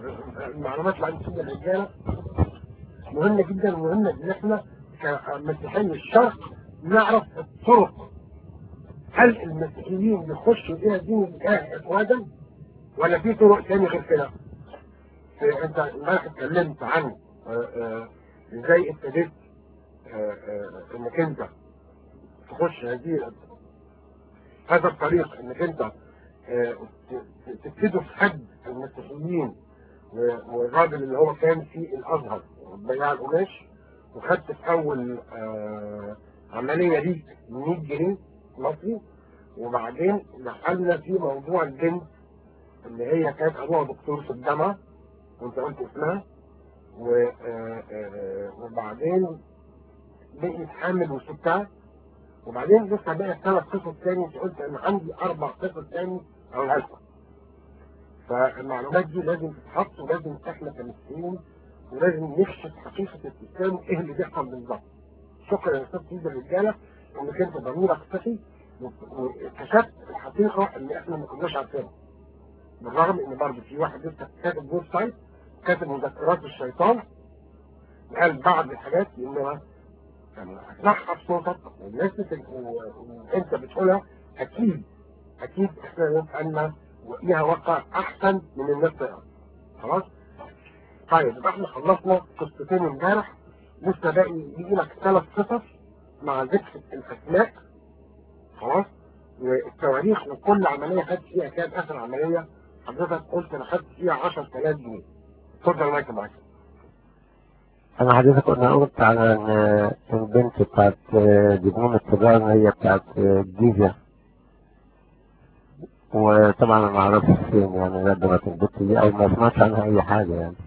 المعلومات اللي عند سيدنا الرجاله مهمه جدا ومهمه ان احنا كمسيحيين الشرق نعرف الطرق هل المسيحيين يخشوا الى دين الاله افواجا ولا في طرق تاني غير كده؟ إيه، انت امبارح اتكلمت عن آه، آه، ازاي ابتديت آه، آه، انك انت تخش هذه هذا الطريق انك انت آه، ت- تبتدوا في حد المسيحيين و- والراجل اللي هو كان في الازهر بياع القماش وخدت في اول آه، عمليه ليك 100 جنيه مصري وبعدين دخلنا في موضوع البنت اللي هي كانت ابوها دكتور في الجامعه وانت قلت اسمها و آه، آه، وبعدين بقيت حامل وسبتها وبعدين لسه بقى ثلاث قصص تاني انت قلت انا عندي اربع قصص تاني او الفا فالمعلومات دي لازم تتحط ولازم احنا كمسلمين ولازم نكشف حقيقه الاسلام ايه اللي بيحصل بالظبط شكرا يا استاذ سيد الرجاله انك انت ضميرك صحي واكتشفت الحقيقه اللي احنا ما كناش عارفينها بالرغم ان برضه في واحد لسه كاتب ويب سايت كاتب مذكرات الشيطان قال بعض الحاجات انما يعني هتسمعها بصوتك والناس بت- و- وانت بتقولها اكيد اكيد احنا نبقى لنا ليها وقع احسن من الناس تقرا خلاص طيب يبقى احنا خلصنا قصتين امبارح لسه باقي يجي لك ثلاث قصص مع ذكر الاسماء خلاص والتواريخ وكل عمليه خدت فيها كام اخر عمليه حضرتك قلت انا خدت فيها 10000 جنيه اتفضل معاك معاك انا حضرتك كنا قلت على ان البنت بتاعت دبلوم التجارة هي بتاعت الجيزة وطبعا انا ما اعرفش فين يعني ندمت البنت دي او ما سمعتش عنها اي حاجة يعني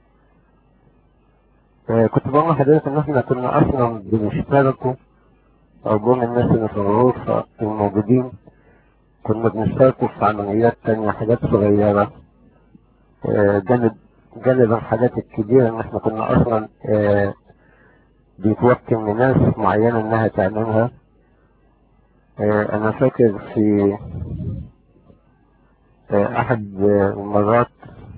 آه، كنت بقول لحضرتك ان احنا كنا اصلا بنشتركوا او بين الناس اللي في الغرفة الموجودين كنا بنشتركوا في عمليات تانية حاجات صغيرة آه، جانب جانب الحاجات الكبيرة ان احنا كنا اصلا آه، بيتوكل لناس معينة انها تعملها آه، انا فاكر في آه، احد آه، المرات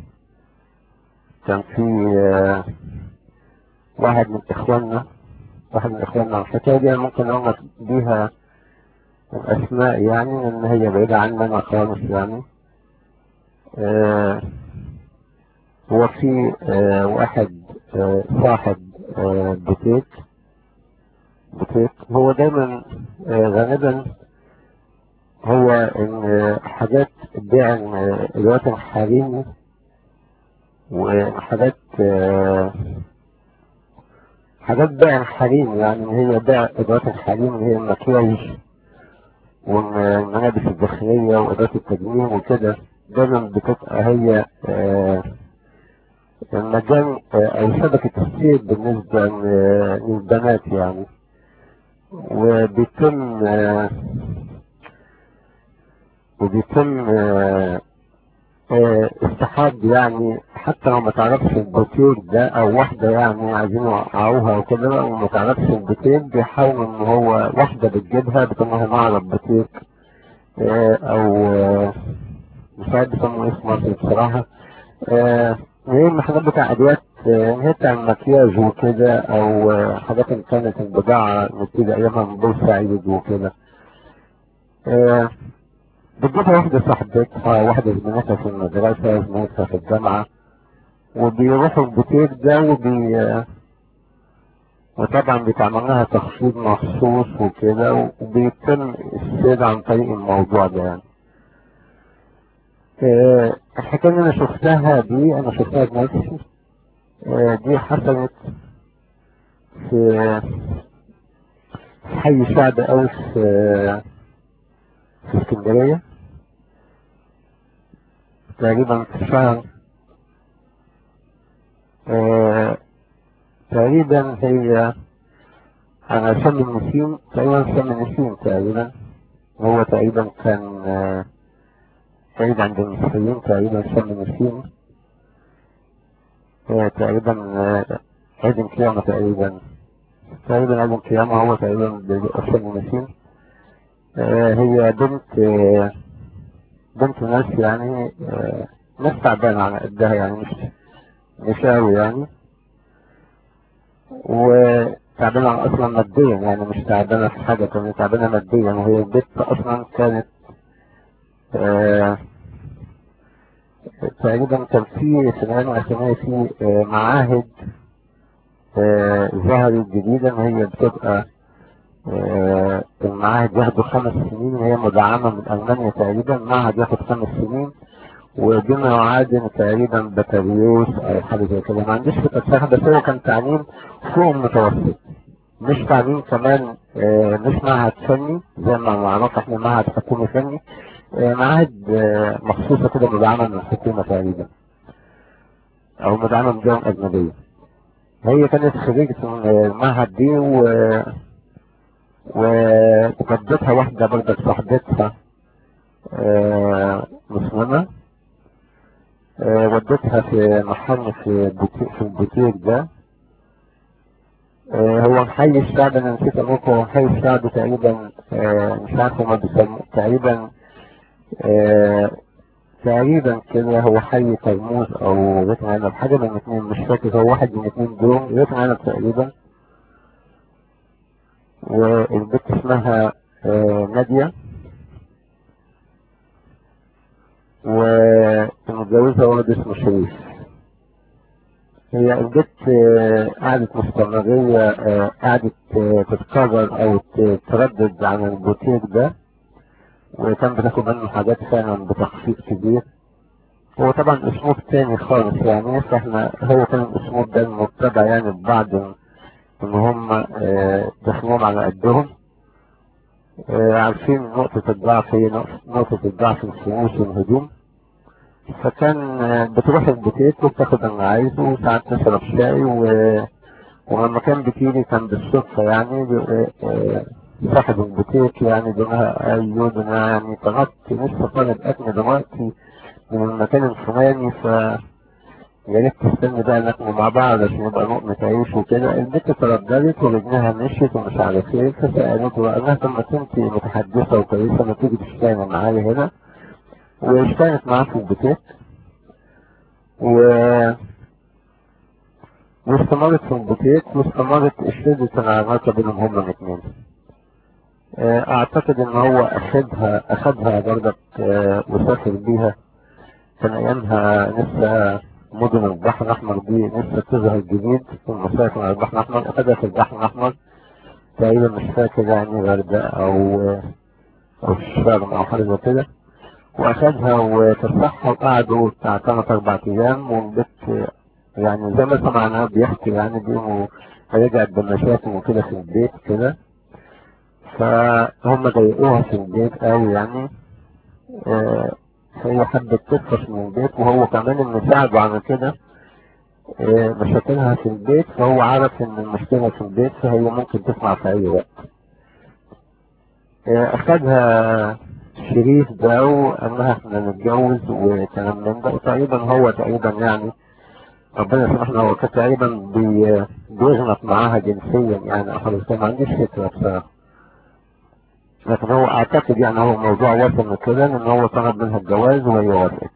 كان في آه، واحد من اخواننا واحد من اخواننا الحكاية دي أنا ممكن اقول لك بيها الاسماء يعني لان هي بعيدة عننا خالص يعني آه، هو في آه، واحد آه، صاحب آه، بوتيك بوتيك هو دايما آه، غالبا هو ان آه، حاجات بيع آه، الوقت الحريمي وحاجات آه، حاجات بيع الحريم يعني اللي هي بيع ادوات الحريم اللي هي المكياج والملابس الداخلية وادوات التجميل وكده دايما بتبقى هي آه، المجال آه، او شبكة السير بالنسبة ل- للبنات يعني وبيتم آه، وبيتم آه، آه، استحاب يعني حتى لو ما تعرفش البوتيك ده او واحدة يعني عايزين يوقعوها وكده وما تعرفش البوتيك بيحاولوا ان هو واحدة بتجيبها بتقول لها معرض بوتيك آه، او آه، مش عارف بيسموا ايه في مصر بصراحة آه، هي الحاجات بتاع ادوات آه، هي بتاع المكياج وكده او آه، حاجات اللي كانت البضاعة نبتدي ايامها من بورسعيد وكده آه، بتجيبها واحدة صاحبتها واحدة زميلتها في المدرسة زميلتها في الجامعة وبيروحوا البوتيك ده وبي آه، وطبعا بيتعمل لها تخفيض مخصوص وكده وبيتم السير عن طريق الموضوع ده يعني آه، الحكاية اللي أنا شفتها دي أنا شفتها بنفسي آه، دي حصلت في في حي شعب أوي في في اسكندرية تقريبا في شهر آه، تقريبا هي على شم النسيم تقريبا شم النسيم تقريبا هو تقريبا كان آه، عيد عند المصريين تقريبا شم النسيم آه، تقريبا آه، عيد القيامة تقريبا تقريبا عيد القيامة هو تقريبا بيبقى شم النسيم آه، هي بنت آه، بنت ناس يعني آه، ناس تعبانة على قدها يعني مش نشاوي يعني وتعبانة أصلا ماديا يعني مش تعبانة في حاجة تانية تعبانة ماديا وهي البت أصلا كانت آه تقريبا كان في في العلم الأكاديمية في آه معاهد آه ظهرت جديدا وهي بتبقى آه المعاهد ياخدوا خمس سنين وهي مدعمة من ألمانيا تقريبا معهد ياخد خمس سنين وبما يعادل تقريبا بكالوريوس أو حاجة زي كده ما عنديش فكرة بصراحة بس هو كان تعليم فوق المتوسط مش تعليم كمان آه مش معهد فني زي ما معروف احنا معهد حكومي فني آه معاهد آه مخصوصة كده مدعمة من الحكومة تقريبا أو مدعمة من جهة أجنبية هي كانت خريجة المعهد دي و وقدتها واحدة برضه صاحبتها آه مسلمة آه ودتها في محل في بوتيك في البوتيك ده آه هو حي الشعب انا نسيت اقول هو حي الشعب تقريبا مش عارف هما بيسموه تقريبا تقريبا كده هو حي ترموز او بيت عنب حاجة من الاثنين مش فاكر هو واحد من الاثنين دول بيت عنب تقريبا والبنت اسمها نادية ومتجوزة ولد اسمه شريف هي البنت قعدت مستمرية قعدت تتكرر او تردد عن البوتيك ده وكان بتاخد منه حاجات فعلا بتخفيض كبير هو طبعا اسلوب تاني خالص يعني فاحنا هو كان الاسلوب ده المتبع يعني ببعض ان هم دخلوهم على قدهم عارفين نقطة الضعف هي نقطة الضعف الفلوس والهجوم فكان بتروح البوتيك وبتاخد اللي عايزه وساعات تشرب شاي و... ولما كان بتيجي كان بالصدفة يعني صاحب البوتيك يعني بيقولها ايوه ده انا يعني طلبت لسه طالب اكل دلوقتي من المكان الفلاني ف يا ريت تستني بقى ناكل مع بعض عشان يبقى لقمة عيش وكده البنت ترددت ورجلها مشيت ومش عارف ايه فسألته وقال لها طب ما كنت متحدثة وكويسة ما تيجي تشتغلي معايا هنا واشتغلت معاه في البوتيك و واستمرت في البوتيك واستمرت شدة العلاقة بينهم هما الاثنين اعتقد ان هو اخدها اخدها برضك وسافر بيها كان ايامها لسه مدن البحر الاحمر دي لسه تظهر جديد في المسافر على البحر الاحمر اخدها في البحر الاحمر تقريبا مش فاكر يعني غردقة او او الشرم او حاجة زي كده واخدها وفسحها وقعدوا بتاع ثلاث اربع ايام والبت يعني زي ما سمعناه بيحكي يعني دي رجعت بمشاكل وكده في البيت كده فهم ضايقوها في البيت قوي يعني آه هي حبت تفرش من البيت وهو كمان انه ساعده على كده آه مشاكلها في البيت فهو عارف ان المشكلة في البيت فهي ممكن تسمع في اي وقت آه اخدها شريف ده وانها احنا نتجوز وكلام من ده وتقريبا هو تقريبا يعني ربنا يسامحنا هو كان تقريبا بي بيغلط معاها جنسيا يعني اخر ما عنديش فكرة بصراحة لكن هو اعتقد يعني هو موضوع وصل كده ان هو طلب منها الجواز وهي وافقت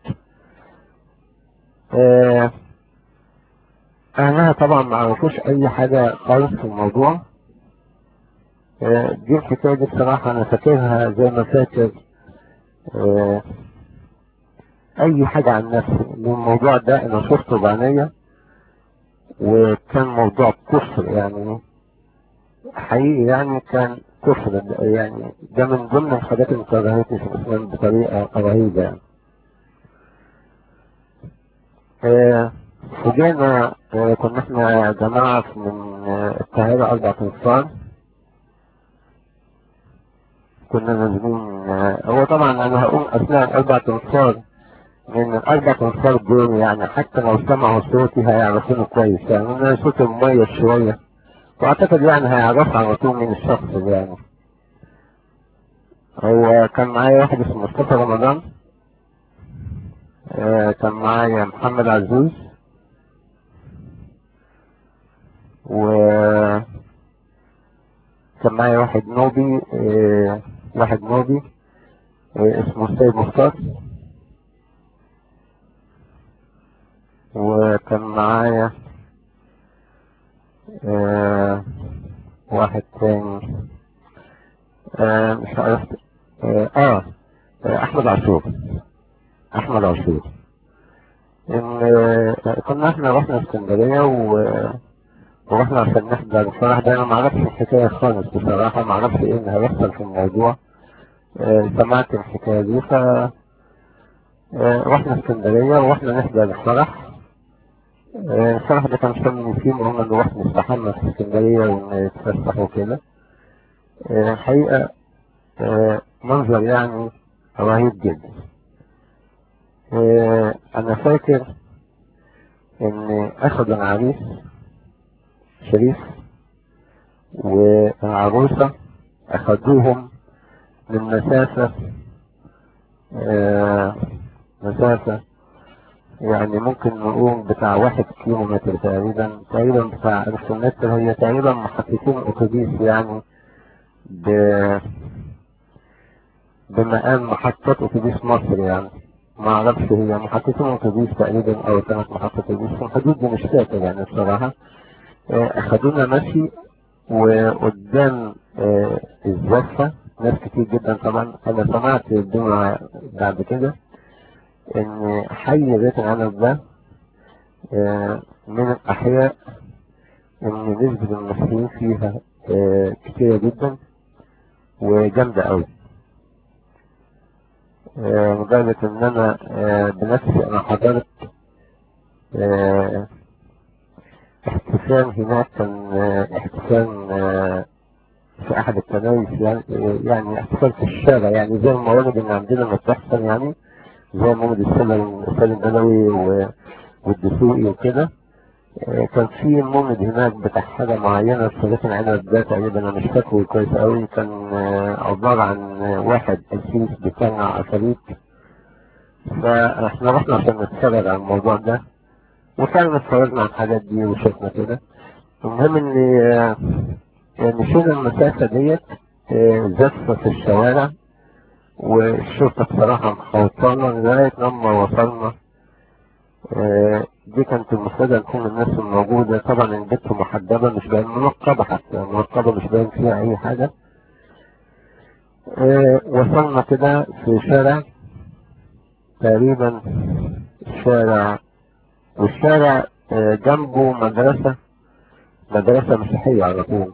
آه اهلها طبعا ما عرفوش اي حاجة خالص في الموضوع آه دي الحكاية دي بصراحة انا فاكرها زي ما فاكر آه اي حاجة عن نفسي الموضوع ده انا شفته بعينيا وكان موضوع كفر يعني حقيقي يعني كان كفر يعني ده من ضمن الحاجات اللي كرهتني في الاسلام بطريقة رهيبة يعني آه وجينا آه كنا احنا جماعة من آه القاهرة أربع تنفار كنا نازلين هو طبعا أنا هقول أثناء الأربع تنفار من الأربع تنفار دول يعني حتى لو سمعوا صوتي هيعرفوني كويس يعني أنا صوتي مميز شوية واعتقد يعني هيعرف على طول من الشخص ده يعني هو كان معايا واحد اسمه مصطفى رمضان آه كان معايا محمد عزوز و كان معايا واحد نوبي آه واحد نوبي آه اسمه السيد مختار وكان معايا آه واحد تاني آه مش عارف آه, آه, آه أحمد عاشور أحمد عاشور إن آه كنا إحنا رحنا اسكندرية و ورحنا عشان نحضر الفرح ده أنا معرفش الحكاية خالص بصراحة معرفش إيه اللي هيحصل في الموضوع آه سمعت الحكاية دي ف آه رحنا اسكندرية ورحنا نحضر الفرح آه الفرح ده كان شم فيه وقلنا نروح نستحمى في اسكندرية ونتفسح وكده آه الحقيقة آه منظر يعني رهيب جدا آه أنا فاكر إن أخذ العريس شريف والعروسة أخذوهم من مسافة آه مسافة يعني ممكن نقول بتاع واحد كيلو متر تقريبا تقريبا بتاع ألف متر هي تقريبا محطتين أتوبيس يعني ب بمقام محطات أتوبيس مصر يعني ما أعرفش هي محطتين أتوبيس تقريبا أو ثلاث محطات أتوبيس في الحدود دي مش فاكر يعني بصراحة أخدونا مشي وقدام الزفة ناس كتير جدا طبعا أنا سمعت الجمعة بعد كده إن حي بيت العنب ده من الأحياء إن نسبة المصريين فيها كتيرة جدا وجامدة أوي لدرجة إن أنا بنفسي أنا حضرت احتفال هناك كان احتفال في أحد الكنائس يعني, يعني احتفال في الشارع يعني زي الموالد اللي عندنا ما بتحصل يعني زي مولد السنة السنة البدوي والدسوقي وكده كان في مولد هناك بتاع حاجة معينة في بيت العنب ده تقريبا أنا مش فاكره كويس أوي كان عبارة عن واحد أسيس بتاع عفاريت فاحنا رحنا عشان نتفرج على الموضوع ده وفعلا اتفرجنا على الحاجات دي وشفنا كده المهم ان مشينا المسافة ديت زفة في الشوارع والشرطة بصراحة محوطانا لغاية لما وصلنا دي كانت المفروض تكون الناس الموجودة طبعا البيت محدبة مش باين منقبة حتى منقبة مش باين فيها أي حاجة وصلنا كده في شارع تقريبا شارع والشارع جنبه مدرسة مدرسة مسيحية على طول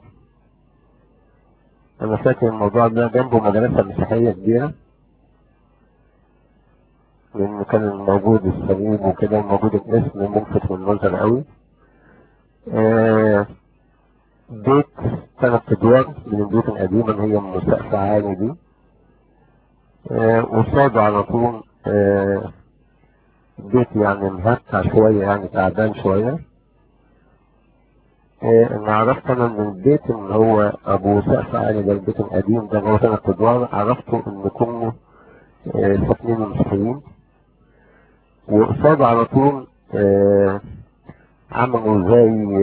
أنا فاكر الموضوع ده جنبه مدرسة مسيحية كبيرة لأن كان موجود الصليب وكده موجود الاسم ملفت للنظر قوي آه بيت ثلاث أدوار من البيوت القديمة اللي هي من سقف عالي دي آه وصاده على طول آه بيت يعني مهكع شوية يعني تعبان شوية إيه انا عرفت انا من البيت ان هو ابو سقف عالي ده البيت القديم ده اللي هو ثلاث ادوار عرفته ان كله إيه ساكنين مسيحيين وقصاد على طول إيه عملوا زي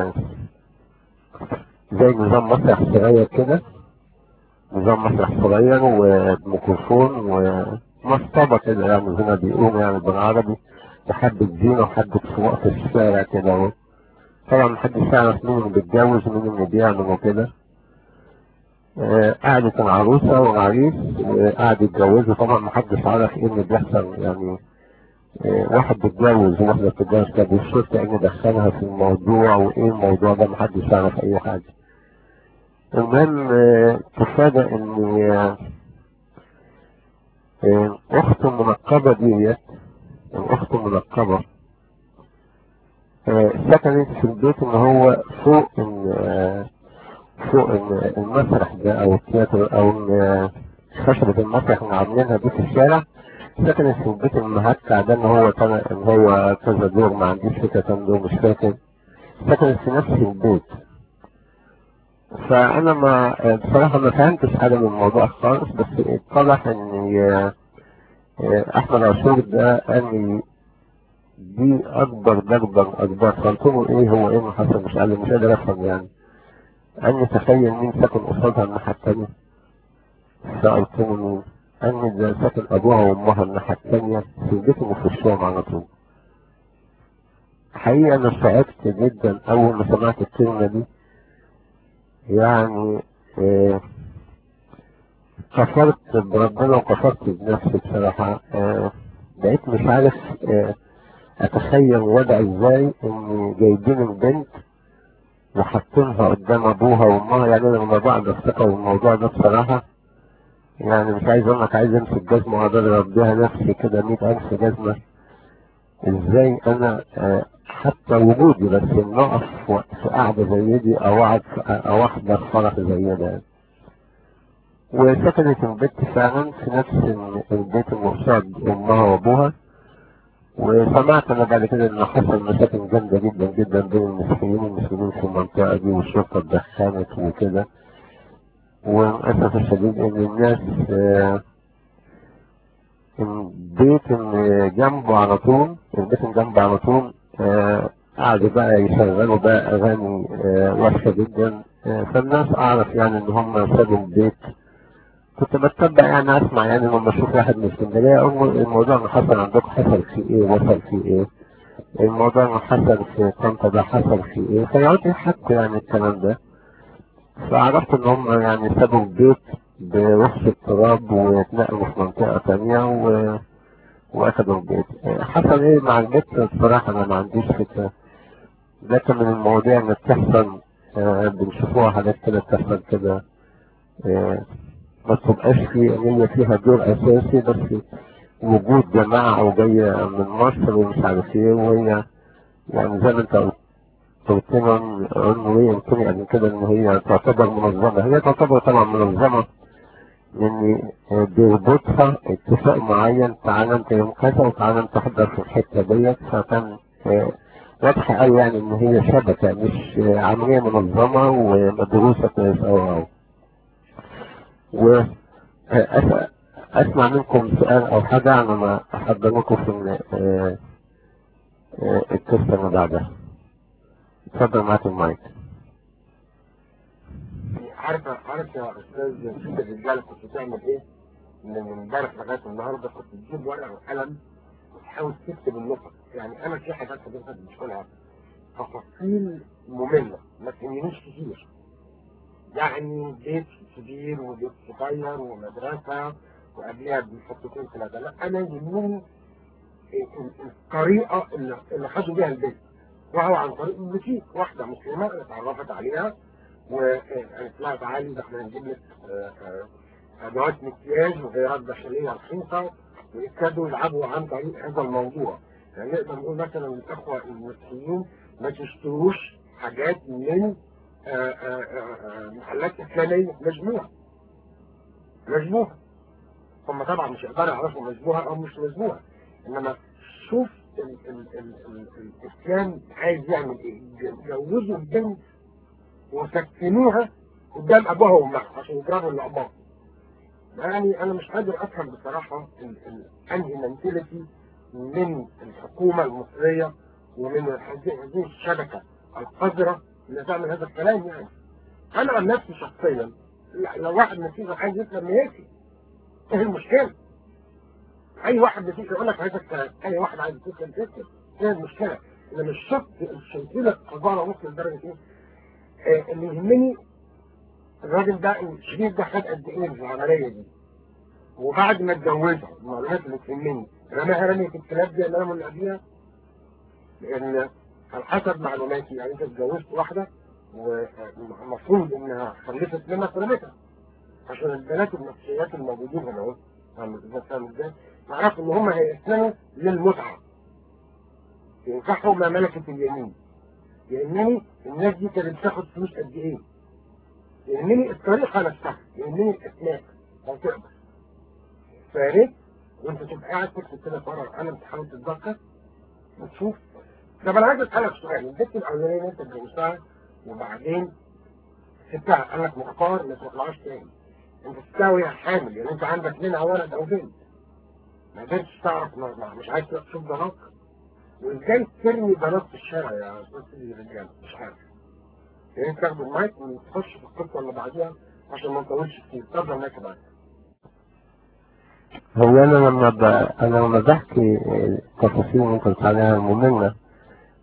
زي نظام مسرح صغير كده نظام مسرح صغير وميكروفون ومصطبة كده يعني زي ما بيقولوا يعني بالعربي وحبة زينة وحبة فوق في الشارع كده اهو طبعا محدش يعرف مين اللي بيتجوز ومين اللي بيعمل وكده آه قعدت العروسة والعريس وقعدوا يتجوزوا طبعا محدش عارف ايه اللي بيحصل يعني آه واحد بيتجوز وواحدة بتتجوز طب والشرطة ايه اللي دخلها في الموضوع وايه الموضوع ده محدش يعرف اي حاجة المهم آه تفاجأ ان اخت المنقبة ديت الاخت المنقبة سكنت في البيت ان هو فوق ان فوق ان المسرح ده او التياتر او ان خشبة المسرح اللي عاملينها دي في الشارع سكنت في البيت المهكع ده ان هو طلع ان هو كذا دور ما عنديش فكرة كام دور مش فاكر سكنت في نفس البيت فانا ما بصراحة ما فهمتش حاجة من الموضوع خالص بس اتضح ان احمد عاشور ده قال لي دي اكبر ضربة اكبر قلت له ايه هو ايه اللي حصل مش قال مش قادر افهم يعني قال لي تخيل مين ساكن قصادها الناحية التانية فقلت له مين قال لي ده ساكن ابوها وامها الناحية التانية في بيتهم في الشام على طول حقيقة أنا سعدت جدا أول ما سمعت الكلمة دي يعني آه، كفرت بربنا وكفرت بنفسي بصراحة آه، بقيت مش عارف آه، أتخيل وضع إزاي إن جايبين البنت وحاطينها قدام أبوها وأمها يعني أنا لما بقعد أفتكر الموضوع ده بصراحة يعني مش عايز أقول لك عايز أمسك جزمة وأقعد أضرب بيها نفسي كده مية ألف جزمة إزاي أنا آه، حتى وجودي بس إن أقف في قعدة زي دي أو أقعد في- أو أحضر فرح زي ده وسكنت البنت فعلا في نفس ال- البيت اللي قصاد أمها وأبوها وسمعت أنا بعد كده إن حصل مشاكل جامدة جدا جدا بين المسيحيين والمسلمين في المنطقة دي والشرطة اتدخلت وكده وللأسف الشديد إن الناس آه، البيت اللي جنبه على طول البيت اللي جنبه على طول آه، قعدوا بقى يشغلوا بقى أغاني آه، وحشة جدا آه، فالناس أعرف يعني إن هم سابوا البيت كنت بتبع يعني أسمع يعني لما أشوف واحد من اسكندرية أقول الموضوع اللي حصل عندكم حصل فيه إيه وصل فيه إيه الموضوع اللي حصل في طنطا ده حصل فيه إيه فيقعدوا يحكوا يعني الكلام ده فعرفت إن هم يعني سابوا البيت بوحش التراب واتنقلوا في منطقة تانية و... واخدوا البيت حصل ايه مع البيت بصراحة انا ما عنديش فكرة لكن من المواضيع اللي بتحصل آه، بنشوفوها حاجات كده بتحصل كده آه، ما تبقاش في ان هي فيها دور اساسي بس وجود جماعة او جاية من مصر ومش عارف ايه وهي يعني زي ما انت قلت قلت لنا انه هي قلت لي قبل كده ان هي تعتبر منظمة هي تعتبر طبعا منظمة لان بيربطها اتفاق معين تعالى انت يوم كذا وتعالى انت تحضر في الحته ديت فكان آه، واضحه قوي يعني ان هي شبكه مش آه، عمليه منظمه ومدروسه كويس قوي قوي و آه، أس- اسمع منكم سؤال او حاجه على ما احضر لكم في ال- آه، آه، القصه اللي بعدها اتفضل معاك المايك عارف عارف يا استاذ شوف الرجاله كنت بتعمل ايه؟ من امبارح لغايه النهارده كنت تجيب ورقه وقلم وتحاول تكتب النقط يعني انا في حاجات حضرتك بتقولها تفاصيل ممله ما تهمنيش كتير يعني بيت كبير وبيت صغير ومدرسه وقبلها بنحط اثنين ثلاثه لا انا يهمني ال- ال- الطريقه اللي اللي خدوا بيها البيت وهو عن طريق البوتيك واحده مسلمه اللي اتعرفت عليها وقالت لها تعالي ده احنا هنجيب لك آه، آه، ادوات مكياج وغيرات داخليه رخيصه وابتدوا يلعبوا عن طريق هذا الموضوع يعني نقدر نقول مثلا الاخوه المسيحيين ما تشتروش حاجات من آه، آه، آه، آه، محلات اسلاميه مشبوهه مشبوهه هم طبعا مش يقدروا يعرفوا مشبوهه او مش مشبوهه انما شوف ال ال ال ال الاسلام عايز يعمل ايه جوزوا البنت وسكنوها قدام ابوها وامها عشان يضربوا لابوها يعني انا مش قادر افهم بصراحه ال- ال- انهي منتاليتي من الحكومه المصريه ومن هذه هذه الشبكه القذره اللي تعمل هذا الكلام يعني انا عن نفسي شخصيا لا- لو واحد مسيحي عايز يسلم نيتي ايه المشكله؟ اي واحد مسيحي يقول لك هذا الكلام اي واحد عايز يسلم يسلم ايه المشكله؟ انا مش شرط شايفين القذاره وصل لدرجه ايه؟ آه، اللي يهمني الراجل ده الشريف ده خد قد ايه في العمليه دي وبعد ما اتجوزها المعلومات اللي تهمني رماها رمية الكلاب دي اللي انا من قبلها لان على حسب معلوماتي يعني انت اتجوزت واحده والمفروض انها خلفت منك ورمتها عشان البنات النفسيات الموجودين هنا اهو فاهم ازاي فاهم ازاي؟ نعرف ان هم هيسلموا للمتعه ينصحوا ما ملكت اليمين يهمني الناس دي كانت بتاخد فلوس قد ايه يهمني الطريقه نفسها يهمني الاسماء لو تقدر فيا ريت وانت تبقى قاعد تكتب كده في ورقه القلم تحاول تتذكر وتشوف طب انا عايز اسالك سؤال البنت الاولانيه اللي انت اتجوزتها وبعدين سبتها قال لك مختار ما تطلعش تاني انت سبتها وهي حامل يعني انت عندك منها ولد او بنت ما قدرتش تعرف ما- ما- مش عايز تشوف بنات وازاي ترمي بنات في الشارع يا استاذ سيدي الرجال مش عارف يعني انت تاخد المايك وتخش في القصه اللي بعديها عشان ما نطولش كتير اتفضل المايك معاك هو انا لما ب... انا لما بحكي التفاصيل اللي انت بتقول عليها مملة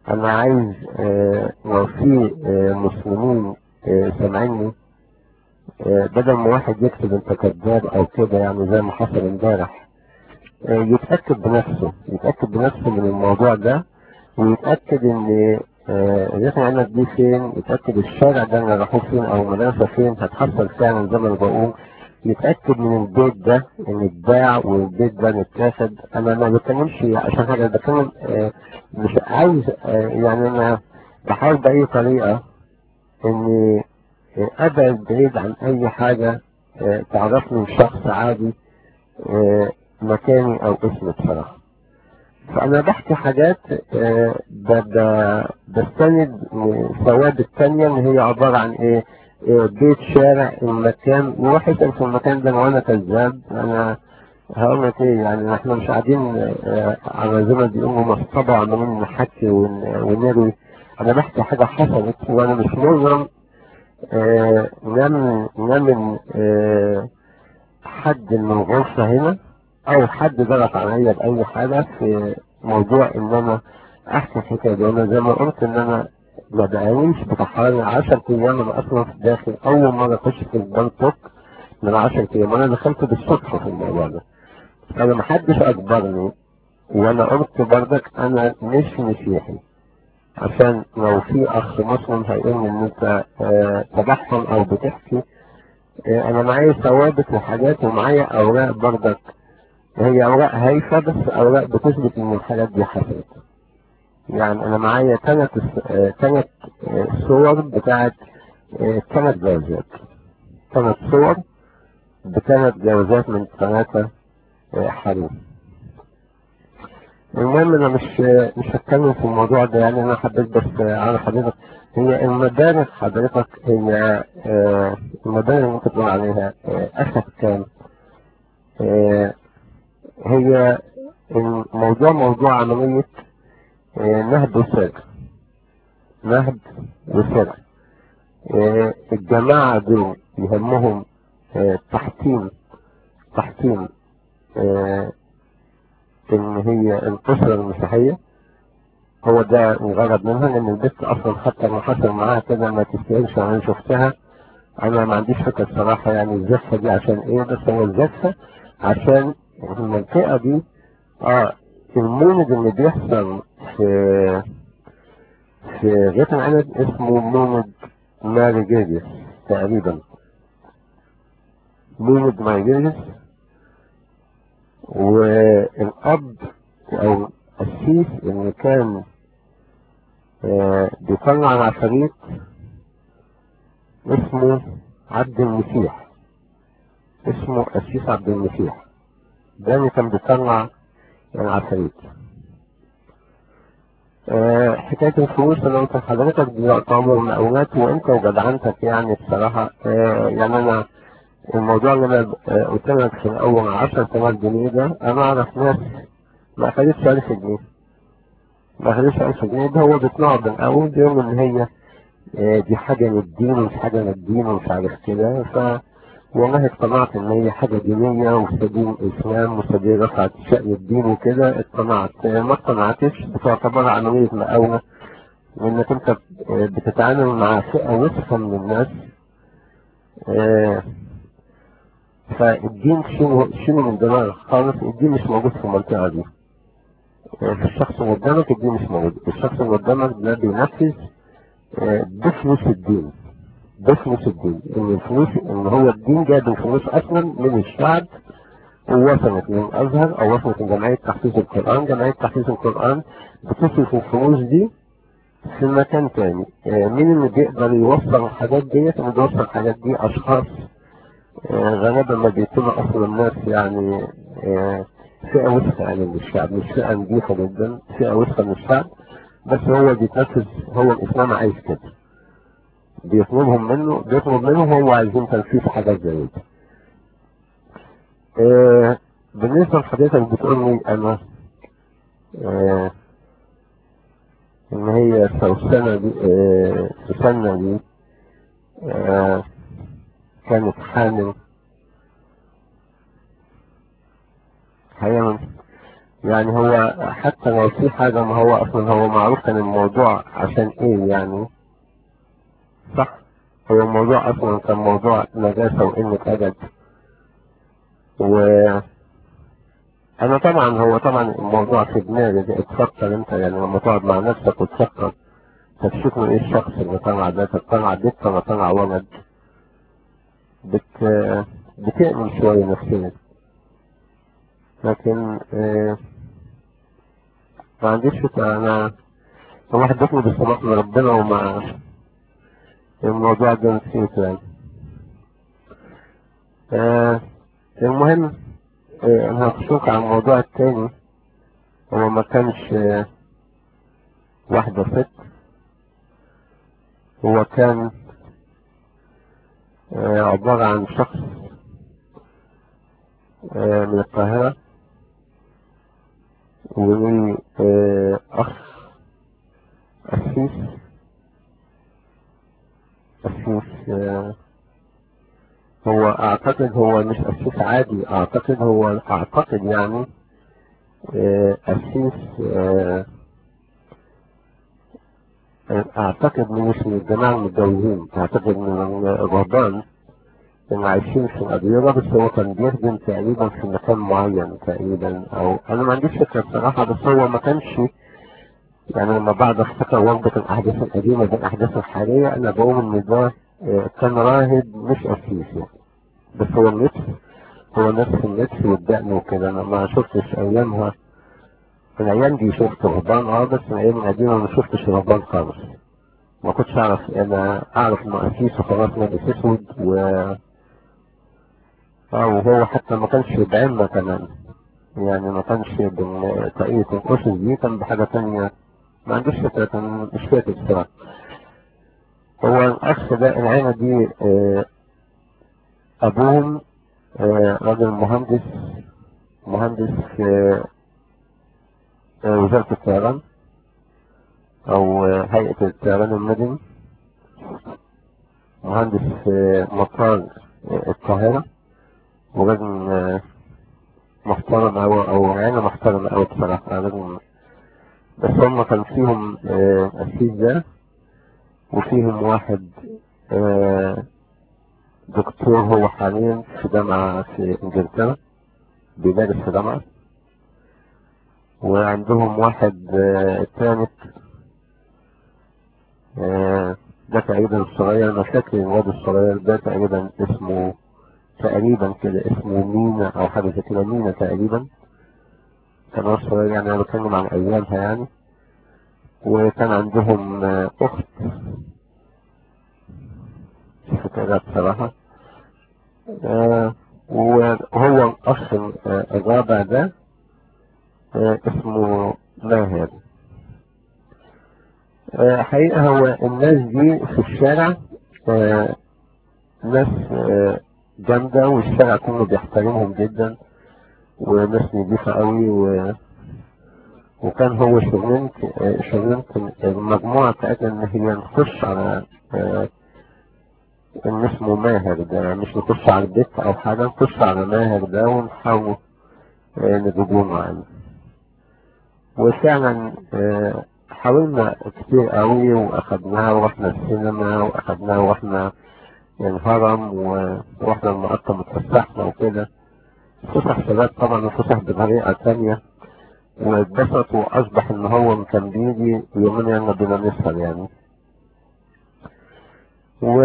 انا عايز آه، لو في آه، مسلمين آه، سامعيني آه، بدل ما واحد يكتب انت كذاب او كده يعني زي ما حصل امبارح آه، يتأكد بنفسه يتأكد بنفسه من الموضوع ده ويتأكد ان آه، الريحة العنب دي فين يتأكد الشارع ده اللي راحوه فين او المدرسة فين هتحصل فعلا زي ما انا بقول يتأكد من البيت ده ان اتباع والبيت ده اتاخد انا ما بتكلمش عشان حاجة أنا بتكلم آه، مش عايز آه، يعني انا بحاول بأي طريقة اني آه، ابعد بعيد عن اي حاجة آه، تعرفني شخص عادي آه، مكاني او اسمي بصراحة فانا بحكي حاجات آه، ب- ب- بستند ثوابت تانية ان هي عبارة عن ايه آه، بيت شارع المكان يروح يسأل في المكان ده وانا كذاب انا هقول لك ايه يعني احنا مش قاعدين آه، على زي ما بيقولوا مصطبة عمالين نحكي ون- ونروي انا بحكي حاجة حصلت وانا مش ملزم آه، نعمل نعمل آه، حد من الغرفة هنا او حد ضغط عليا باي حاجة في موضوع ان انا احكي الحكاية دي انا زي ما قلت ان انا ما بقاليش بتاع حوالي 10 ايام انا اصلا في داخل اول مرة اخش في البانتوك من 10 ايام انا دخلت بالصدفة في الموضوع ده انا ما حدش اجبرني وانا قلت برضك انا مش مسيحي عشان لو في اخ مسلم هيقول ان انت آه، تبحثا او بتحكي آه، انا معايا ثوابت وحاجات ومعايا اوراق برضك هي اوراق هايفة بس اوراق بتثبت ان الحاجات دي حصلت يعني انا معايا ثلاث ثلاث صور بتاعت ثلاث جوازات ثلاث صور بثلاث جوازات من ثلاثة آه، حريم المهم انا مش مش هتكلم في الموضوع ده يعني انا حبيت بس على حضرتك هي المدارس حضرتك هي آه، المدارس اللي انت بتقول عليها آه، اخذ كام آه، هي الموضوع موضوع عملية آه، نهب وسرقة نهب وسرقة آه، الجماعة دول يهمهم آه، تحطيم تحطيم آه، ان هي الاسرة المسيحية هو ده الغرض منها لان البنت اصلا حتى ما حصل معاها كده ما تستاهلش انا شفتها انا ما عنديش فكرة صراحة يعني الزفة دي عشان ايه بس هو الزفة عشان المنطقة دي اه المولد اللي بيحصل في في غيط العنب اسمه مولد ماري جيجس تقريبا مولد ماري جيجس والاب او السيس اللي كان آه، بيطلع العفاريت اسمه عبد المسيح اسمه السيس عبد المسيح ده اللي كان بيطلع العفاريت آه، حكاية الفلوس انا قلت لحضرتك دي يعتبر مقاولات وانت وجدعنتك يعني بصراحة آه، يعني انا الموضوع اللي انا آه، قلت لك في الاول 10000 جنيه ده انا اعرف ناس ما خدتش 1000 جنيه ما خدتش 1000 جنيه ده هو بيطلع من اول بيقول ان هي آه، دي حاجة للدين ومش حاجة للدين ومش عارف كده ف والله اقتنعت ان هي حاجة دينية وسبيل الاسلام وسبيل رفعة شأن الدين وكده اقتنعت آه، ما اقتنعتش بتعتبر عملية مقاولة لانك انت آه، بتتعامل مع فئة وسخة من الناس آه، فالدين شيله شيله من دماغك خالص الدين مش موجود في المنطقة دي آه، في الشخص اللي قدامك الدين مش موجود الشخص اللي قدامك ده بينفذ آه، بفلوس الدين بفلوس الدين ان الفلوس ان هو الدين جاب الفلوس اصلا من الشعب ووصلت من الازهر او وصلت من جمعية تحفيظ القرآن جمعية تحفيظ القرآن بتصرف الفلوس دي في مكان تاني آه، مين اللي بيقدر يوصل الحاجات ديت اللي بيوصل الحاجات دي اشخاص آه، غالبا ما بيكونوا اصلا الناس يعني آه، فئة وسخة يعني من الشعب مش فئة نظيفة جدا فئة وسخة من الشعب بس هو بيتنفذ هو الاسلام عايز كده بيطلبهم منه بيطلب منهم هو عايزين تنفيذ حاجات زي دي آه، بالنسبة لحضرتك بتقول لي انا آه، ان هي سوسنة دي آه، سوسنة دي آه، كانت حامل حقيقة يعني هو حتى لو في حاجة ما هو اصلا هو معروف كان الموضوع عشان ايه يعني صح هو الموضوع اصلا كان موضوع نجاسة وقلة ادب و انا طبعا هو طبعا الموضوع في دماغي ده اتفكر انت يعني لما تقعد مع نفسك وتفكر تشوف ايه الشخص اللي طلع ده طب طلع بنت ولا طلع ولد بت بتأمن شوية نفسيا لكن آه، ما عنديش فكرة انا الواحد بيطلب الصلاة من ربنا وما الموضوع ده نسيته يعني آه، المهم آه، انا هخشوك على الموضوع التاني هو ما كانش آه، واحدة ست هو كان آه، عبارة عن شخص آه، من القاهرة ولي آه، أخ أسيس أسيس آه، هو أعتقد هو مش أسيس عادي أعتقد هو أعتقد يعني آه، أسيس آه، أعتقد من مش من الجماعة المتجوزين أعتقد من الرهبان كانوا عايشين في الأديرة بس هو كان بيخدم تقريبا في مكان معين تقريبا أو أنا ما عنديش فكرة بصراحة بس هو ما كانش يعني لما بعد افتكر وجبة الأحداث القديمة بالأحداث الحالية أنا بقول إن ده آه، كان راهب مش أسيس يعني بس هو اللبس هو نفس اللبس والدقن وكده أنا ما شفتش أيامها في الأيام دي شفت رهبان اه بس الأيام القديمة ما شفتش رهبان خالص ما كنتش أعرف أنا أعرف إنه أسيس وخلاص لابس أسود و اه وهو حتى ما كانش بعلمه كمان يعني ما كانش بطاقية الأسس دي كان بحاجة تانية ما عندوش فكرة كان مش فاكر بصراحة هو الأخ ده العيلة دي آه، أبوهم آه، راجل مهندس مهندس في آه، وزارة الطيران أو آه، هيئة الطيران المدني مهندس في مطار آه، القاهرة وراجل آه، محترم أو أو عيلة محترمة أوي بصراحة راجل بس هم كان فيهم آه، أسيس ده وفيهم واحد آه، دكتور هو حاليا في جامعة في إنجلترا بيدرس في جامعة وعندهم واحد آه، تالت آه، ده تقريبا الصغير أنا فاكر الواد الصغير ده تقريبا اسمه تقريبا كده اسمه مينا أو حاجة زي كده مينا تقريبا كان هو الصغير يعني أنا بتكلم عن أيامها يعني وكان عندهم آه، أخت مش فاكرها بصراحة آه، وهو الأخ آه، الرابع ده آه، اسمه ماهر آه، حقيقة هو الناس دي في الشارع آه، ناس آه، جامدة والشارع كله بيحترمهم جدا وناس نضيفة قوي و... وكان هو شغلانة آه، شغلانة المجموعة بتاعتنا إن هي نخش على آه، إن اسمه ماهر ده مش نخش على البيت أو حاجة نخش على ماهر ده ونحاول آه، نجيبوه معانا وفعلا آه، حاولنا كتير قوي واخدناه ورحنا السينما واخدناه ورحنا الهرم و- ورحنا المقطم اتفسحنا وكده فسح شباب طبعا وفسح بطريقة تانية واتبسط واصبح ان هو كان بيجي يومين يلا بينا نسهر يعني و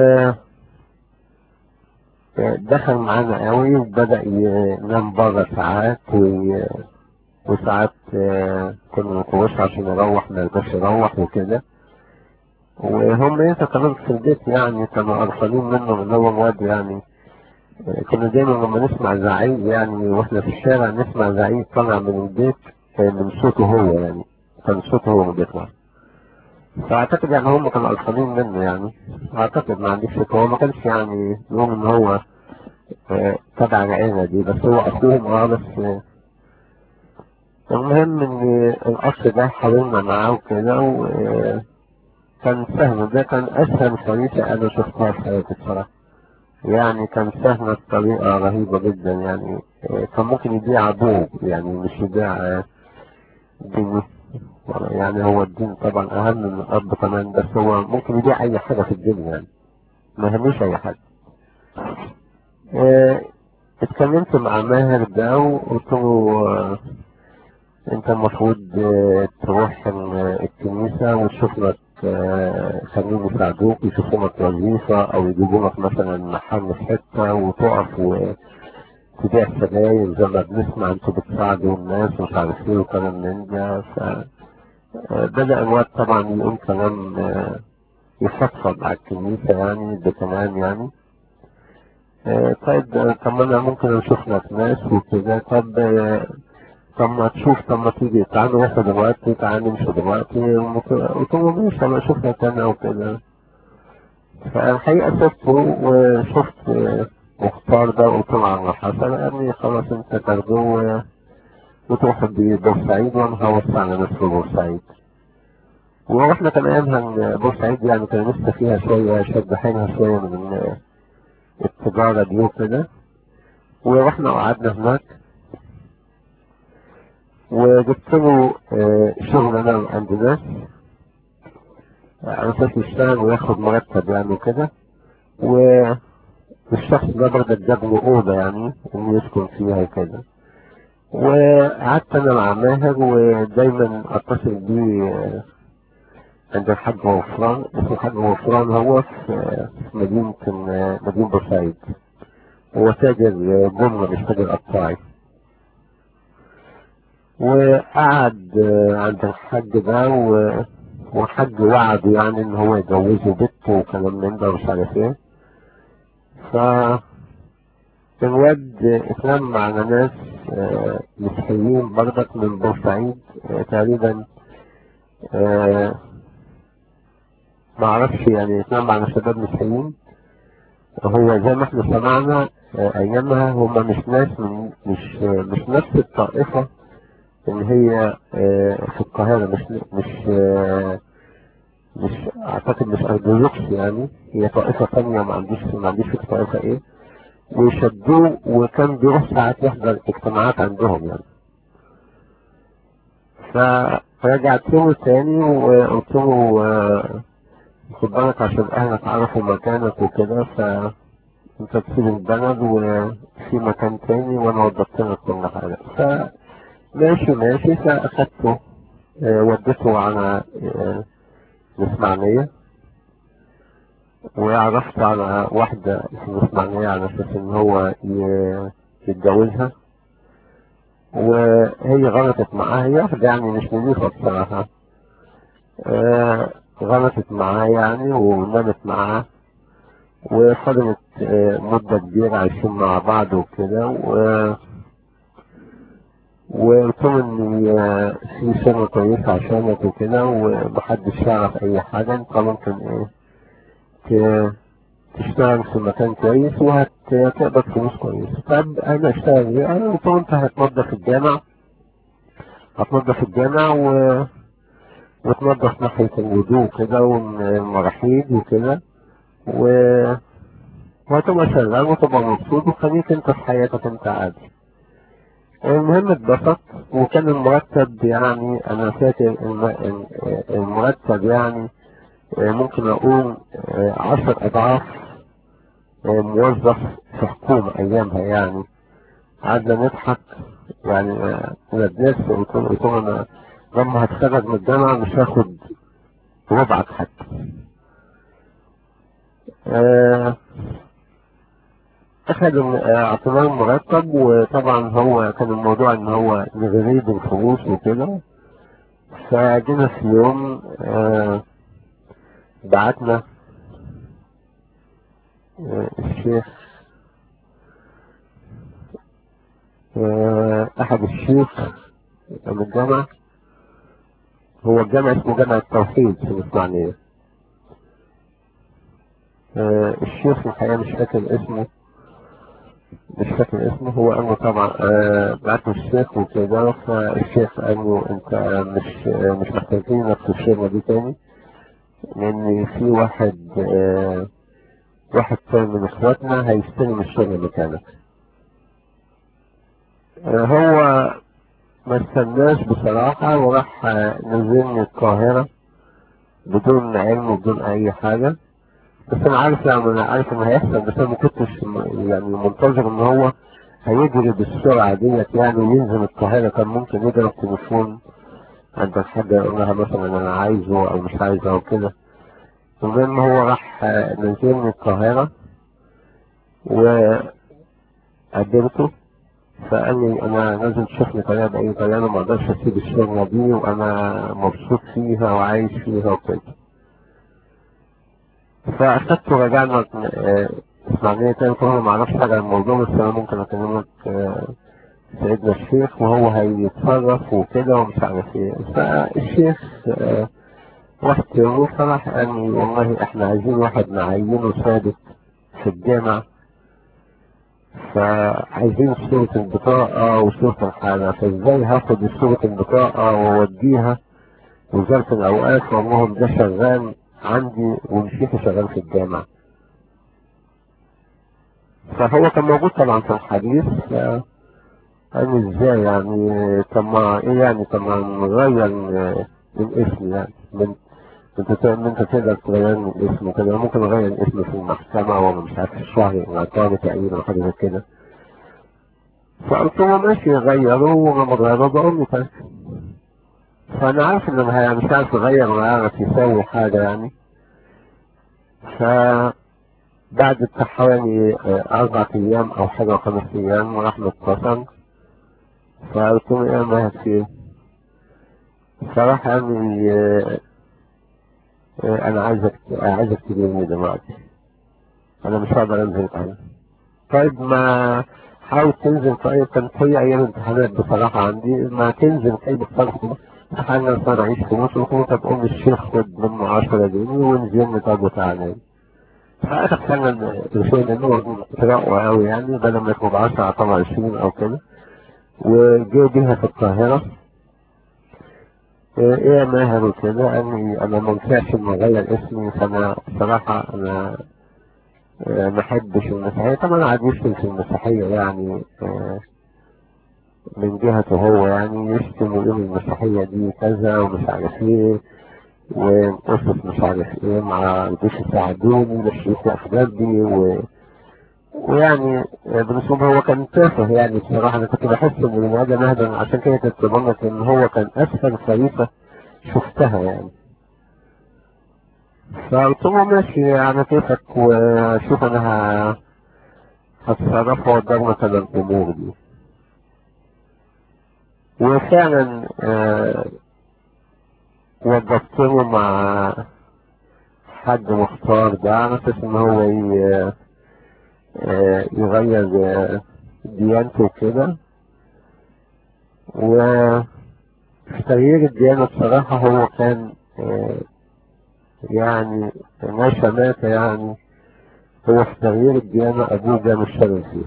دخل معانا قوي وبدأ ينام بره ساعات وي... وساعات آه، كنا نخش عشان نروح ما يقدرش يروح وكده وهم لسه كمان في البيت يعني كانوا قرفانين منه ان هو واد يعني آه، كنا دايما لما نسمع زعيق يعني واحنا في الشارع نسمع زعيق طالع من البيت آه، من صوته هو يعني كان صوته هو اللي بيطلع فاعتقد يعني هم كانوا قرفانين منه يعني اعتقد ما عنديش فكره هو ما كانش يعني يوم ان هو آه، تبع العيله دي بس هو اخوهم اه بس آه، المهم ان الاخ ده حاولنا معاه وكده وكان سهل ده كان اسهل فريسة انا شفتها في حياتي بصراحة يعني كان سهل بطريقة رهيبة جدا يعني آه، كان ممكن يبيع ابوه يعني مش يبيع آه، ديني يعني هو الدين طبعا اهم من الاب كمان بس هو ممكن يبيع اي حاجة في الدنيا يعني ما يهمش اي حاجة اه اتكلمت مع ماهر ده وقلت له اه انت المفروض اه تروح الكنيسة وتشوف لك خليهم يساعدوك يشوفوا لك وظيفة او يجيبوا لك مثلا محل في حتة وتقف وتبيع سجاير زي ما بنسمع انتوا بتساعدوا الناس ومش عارف ايه وكلام من ده ف بدأ الواد طبعا يقول كلام يفضفض على الكنيسة يعني بكلام يعني طيب طب انا ممكن اشوف لك ناس وكده طب طب ما تشوف طب ما تيجي تعالى نروح دلوقتي تعالى نمشي دلوقتي قلت له ماشي انا اشوف لك انا وكده فالحقيقة شفته وشفت مختار ده قلت له عم حسن قال لي خلاص انت تاخده وتروح بورسعيد وانا هوصي على ناس في بورسعيد واحنا كان ايامها بورسعيد يعني كان لسه فيها شوية شد حيلها شوية من التجارة دي وكده ورحنا وقعدنا هناك وجبت له شغل انا عند ناس على اساس يشتغل وياخد مرتب يعني كده والشخص ده برضه جاب له اوضه يعني انه يسكن فيها كده وقعدت انا مع ماهر ودايما اتصل بيه عند الحاج غفران اسمه الحاج غفران هو في مدينة مدينة بورسعيد هو تاجر جملة مش تاجر قطاعي وقعد عند الحاج ده والحاج وعده يعني ان هو يجوزه بنته وكلام من ده ومش عارف ايه ف الواد اتلم مع ناس مسيحيين برضك من بورسعيد تقريبا ما اعرفش يعني اتلم مع شباب مسيحيين هو زي ما احنا سمعنا ايامها هم مش ناس من مش مش نفس الطائفه ان هي في القاهرة مش مش مش اعتقد مش ارثوذكس يعني هي طائفة تانية ما عنديش ما عنديش في الطائفة ايه وشدوه وكان بيروح ساعات يحضر اجتماعات عندهم يعني فرجعت له تاني وقلت له خد بالك عشان اهلك عرفوا مكانك وكده ف انت تسيب البلد وفي مكان تاني وانا وضبت لك كل حاجة ف ماشي ماشي فأخدته آه وديته على آه الإسماعيلية وعرفت على واحدة في الإسماعيلية على أساس إن هو يتجوزها وهي غلطت معاه هي واحدة يعني مش نظيفة بصراحة آه غلطت معاه يعني ونامت معاه وفضلت مدة كبيرة عايشين مع بعض وكده و وقلت له ان في شغل كويس عشانك وكده ومحدش يعرف اي حاجة انت ممكن ايه تشتغل في مكان كويس وهتقبض فلوس كويس طب انا اشتغل ايه انا قلت له انت هتنظف الجامع هتنظف الجامع و وتنظف ناحية الوضوء كده والمراحيض وكده و وهتبقى شغال وتبقى مبسوط وخليك انت في حياتك انت عادي المهم اتبسط وكان المرتب يعني انا فاكر المرتب يعني ممكن اقول عشر اضعاف موظف في حكومة ايامها يعني قعدنا نضحك يعني ندرس قلت له انا لما هتخرج من الجامعة مش هاخد ربعك حتى اخد اعتبار مرتب وطبعا هو كان الموضوع ان هو نغريب الفلوس وكده فجينا في يوم آه بعتنا آه الشيخ آه احد الشيخ من الجامعة هو الجامعة اسمه جامعة التوحيد في الاسماعيلية الشيخ الحقيقة مش فاكر اسمه مش فاكر اسمه هو قال له طبعا آه بعت الشيخ وكده فالشيخ قال له انت مش آه مش محتاجينك في الشغلة دي تاني لان في واحد آه واحد تاني من اخواتنا هيستلم الشغل مكانك آه هو ما استناش بصراحة وراح آه، نزلني القاهرة بدون علم وبدون أي حاجة بس أنا عارف يعني أنا عارف إن هيحصل بس أنا ما كنتش م- يعني منتظر إن هو هيجري بالسرعة ديت يعني وينزل القاهرة كان ممكن يضرب تليفون عند حد يقول لها مثلا أنا عايزه أو مش عايزه أو كده المهم هو راح آه، نزلني القاهرة وقابلته فقال لي انا لازم تشوفني طريقه باي طريقه انا ما اقدرش اسيب الشغله دي وانا مبسوط فيها وعايش فيها وكده فاخدته ورجعنا آه، اسماعيليه تاني قلت له أنا ما اعرفش حاجه عن الموضوع بس انا ممكن اكلمك آه، سيدنا الشيخ وهو هيتصرف وكده ومش عارف ايه فالشيخ آه، رحت له فراح قال لي والله احنا عايزين واحد نعينه ثابت في الجامع فعايزين صورة البطاقة وصورة الحالة فازاي هاخد صورة البطاقة واوديها وزارة الأوقاف وأقول لهم ده شغال عندي ومشيخي شغال في الجامعة فهو كان موجود طبعا في الحديث ف- قال لي ازاي يعني طب ما ايه يعني طب ما نغير آه، الاسم يعني من انت ت- ان انت تقدر تغير من الاسم وكده ممكن نغير الاسم في المحكمة ولا مش عارف في الشهر العقاري تقريبا أو حاجة زي كده فقلت له ماشي غيروه ولما غيروه بقول له طيب فأنا عارف إن أنا مش عارف أغير ولا عارف يسوي حاجة يعني فبعد بتاع حوالي آه، أربع أيام أو حاجة وخمس أيام راح متصل فقلت له إيه ما في فراح قال لي آه، آه، أنا عايزك عايزك تجيبني دلوقتي أنا مش هقدر أنزل أنا طيب ما حاول تنزل طيب كان في أيام امتحانات بصراحة عندي ما تنزل طيب الصرف احنا صار اعيش في مصر وكنت تقوم الشيخ خد منه 10 جنيه ونزلني طب وتعالى فأخذ فعلا الشيء ده هو ترقوا قوي يعني بدل ما يكون 10 طبعا 20 أو كده وجه بيها في القاهرة إيه إيه يا ماهر وكده قال لي أنا ما ينفعش إن أغير اسمي فأنا بصراحة أنا آه، ما أحبش المسيحية طبعا أنا قاعد يشتم في المسيحية يعني آه، من جهته هو يعني يشتم ويقول المسيحية دي كذا ومش عارف ايه وقصص مش عارف ايه مع الجيش السعدوني للشيخ الأخدادي و... ويعني آه، بالنسبة له هو كان تافه يعني بصراحة أنا كنت بحس إن البني آدم أهدى عشان كده كنت بقول لك إن هو كان أسهل خريطة شفتها يعني فقلت له ماشي على كيفك وشوف أنا ه- هتصرف قدامنا كده الأمور دي وفعلا آه، وظفت له مع حد مختار ده على اساس ان هو ي- آه، يغير آه، ديانته وكده وفي تغيير الديانة بصراحة هو كان آه، يعني ما مات يعني هو في تغيير الديانة أبوه جاب الشغل فيه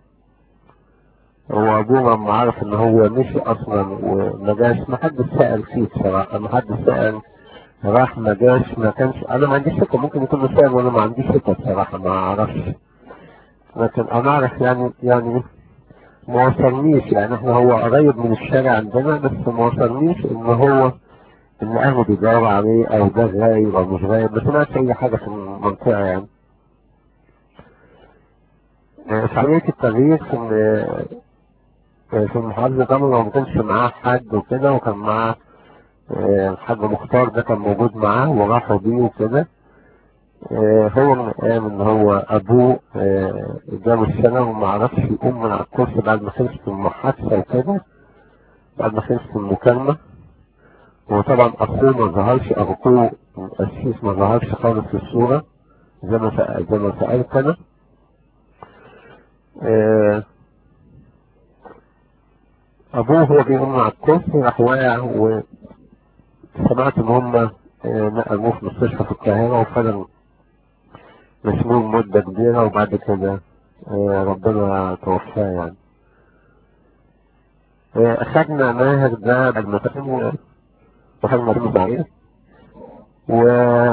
هو أبوه لما عرف إن هو مشي أصلا وما جاش ما حدش سأل فيه بصراحة ما حدش سأل راح ما جاش ما كانش أنا ما عنديش ثقة ممكن يكون سأل وأنا ما عنديش ثقة بصراحة ما أعرفش لكن أنا أعرف يعني يعني ما وصلنيش يعني إحنا هو قريب من الشارع عندنا بس ما وصلنيش إن هو إن أهله بيدوروا عليه أو ده غايب أو مش غايب ما سمعتش أي حاجة في المنطقة يعني آه، في عملية التغيير في ال- في المحافظة طبعا لو ما كانش معاه حد وكده وكان معاه آه، الحاج مختار ده كان موجود معاه وراحوا بيه وكده آه، هو من قام ان هو ابوه آه، جاب السنة وما عرفش يقوم من على الكرسي بعد ما خلصت المحادثة وكده بعد ما خلصت المكالمة وطبعا اخوه ما ظهرش اخوه القسيس ما ظهرش خالص في الصورة زي ما سأل زي ما سألت انا آه، ابوه هو بيقوم على الكرسي راح واقع وسمعت ان هم آه، نقلوه في مستشفى في القاهرة وفضل مسموم مدة كبيرة وبعد كده آه، ربنا توفاه يعني آه، أخدنا ماهر ده بعد ما تم وخدنا فيه بعدين و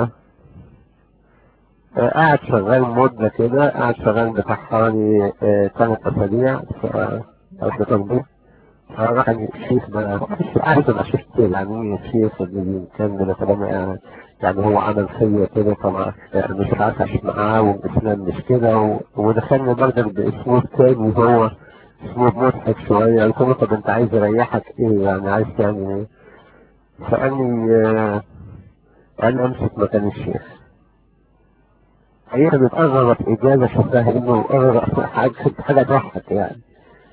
آه، قعد شغال مدة كده قعد شغال بتاع حوالي آه، تلات أسابيع في آه، في تنظيف راح الشيخ ده مش عارف انا شفت يعني ايه الشيخ اللي كان من كلام يعني هو عمل فيا كده طبعا مش عارف اعيش معاه والاسلام مش كده و- ودخلني برضه باسلوب تاني هو اسلوب مضحك شويه قلت له طب انت عايز اريحك ايه يعني عايز تعمل ايه؟ فقال لي آه، قال لي امسك مكان الشيخ هي كانت اغرب اجابه شفتها انه اغرب حاجه حاجه تضحك يعني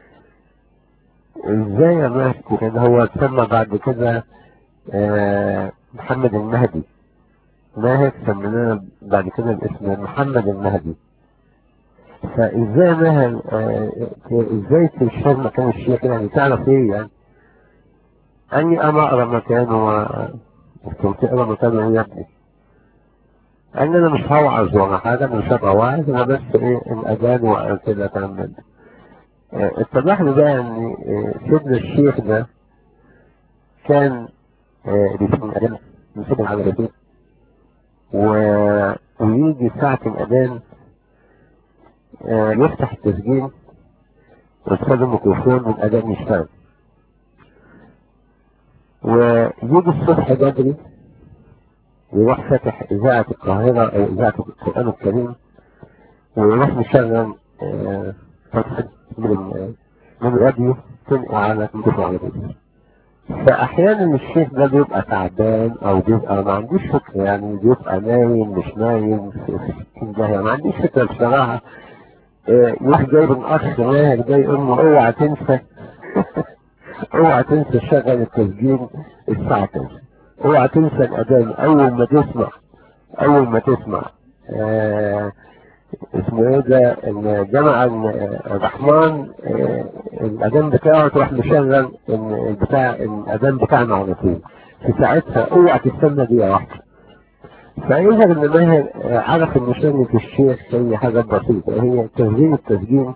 ازاي يا مهدي كان هو اتسمى بعد كده آه، محمد المهدي ماهر سميناه بعد كده باسم محمد المهدي فازاي ماهر آه، ازاي تشتغل مكان الشيخ يعني تعرف ايه يعني قال لي انا اقرا مكانه قلت له تقرا مكانه ايه يا ابني قال لي انا مش هوعظ ولا حاجه انا مش هبقى واعظ انا بس ايه الاذان وكده كلام من ده آه، اتضح لي بقى ان آه، سيدنا الشيخ ده كان آه، بيسمع الاذان من سيدنا على البيت و- ويجي ساعة الأذان آه، يفتح التسجيل ويستخدم الميكروفون والأذان يشتغل ويجي الصبح بدري يروح فاتح إذاعة القاهرة أو إذاعة القرآن الكريم ويروح مشغل آه، فتحة من من الراديو تنقل على الميكروفون على طول فأحيانا الشيخ ده بيبقى تعبان أو بيبقى ما عندوش فكرة يعني بيبقى نايم مش نايم في في ستين داهية ما عندوش فكرة بصراحة آه، يروح جايب الأخ ماهر ده يقول له اوعى تنسى اوعى تنسى شغل التسجيل الساعة كذا اوعى تنسى الأذان أول ما تسمع أول ما تسمع آه اسمه ايه ده الجامع الرحمن آه، الاذان بتاعه تروح مشغل ال- البتاع الاذان بتاعنا على طول في ساعتها اوعى تستنى دقيقه واحده فيظهر ان ماهر آه، عرف ان شغلة الشيخ هي حاجات بسيطه هي تسجيل التسجيل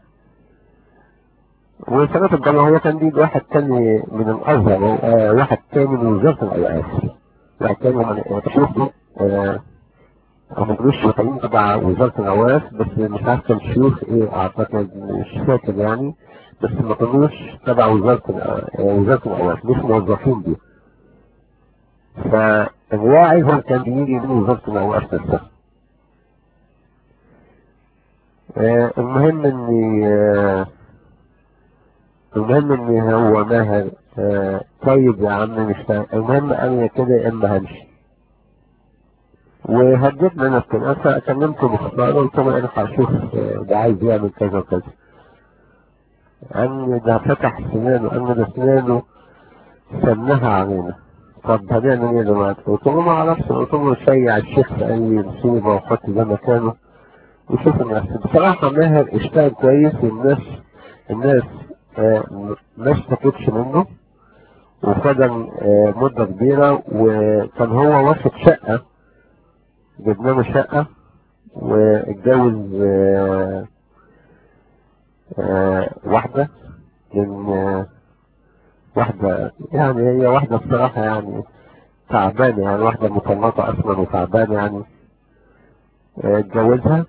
وصلاة الجامعة هو كان بيجي واحد تاني من الازهر آه، واحد تاني من وزارة الاوقاف واحد تاني من الشيخ ده آه، ما كانوش شغالين تبع وزارة الأوقاف بس مش عارف كان شيوخ إيه أعتقد مش فاكر يعني بس ما كانوش تبع وزارة الأ- آه، وزارة الأوقاف مش موظفين دي فالواعي هو كان بيجي من وزارة الأوقاف نفسها آه، المهم إني آه، المهم إني هو ماهر آه، طيب يا عم مش فاهم المهم أنا كده يا إما همشي وهددنا نفسنا فكلمته باختصار قلت له انا هشوف آه، ده عايز يعمل كذا وكذا قال لي ده فتح سنانه قال لي ده سنانه سنها علينا طب هنعمل ايه دلوقتي؟ قلت له ما اعرفش قلت له شيع الشيخ في اي مصيبه وحط ده مكانه وشوف الناس بصراحه ماهر اشتغل كويس والناس الناس آه، م- ما اشتكتش منه وفضل آه، مده كبيره وكان هو واخد شقه جبنا له شقه واتجوز آه، آه، واحدة من آه، واحدة يعني هي واحدة بصراحة يعني تعبانة يعني واحدة مطلقة أصلا وتعبانة يعني آه، اتجوزها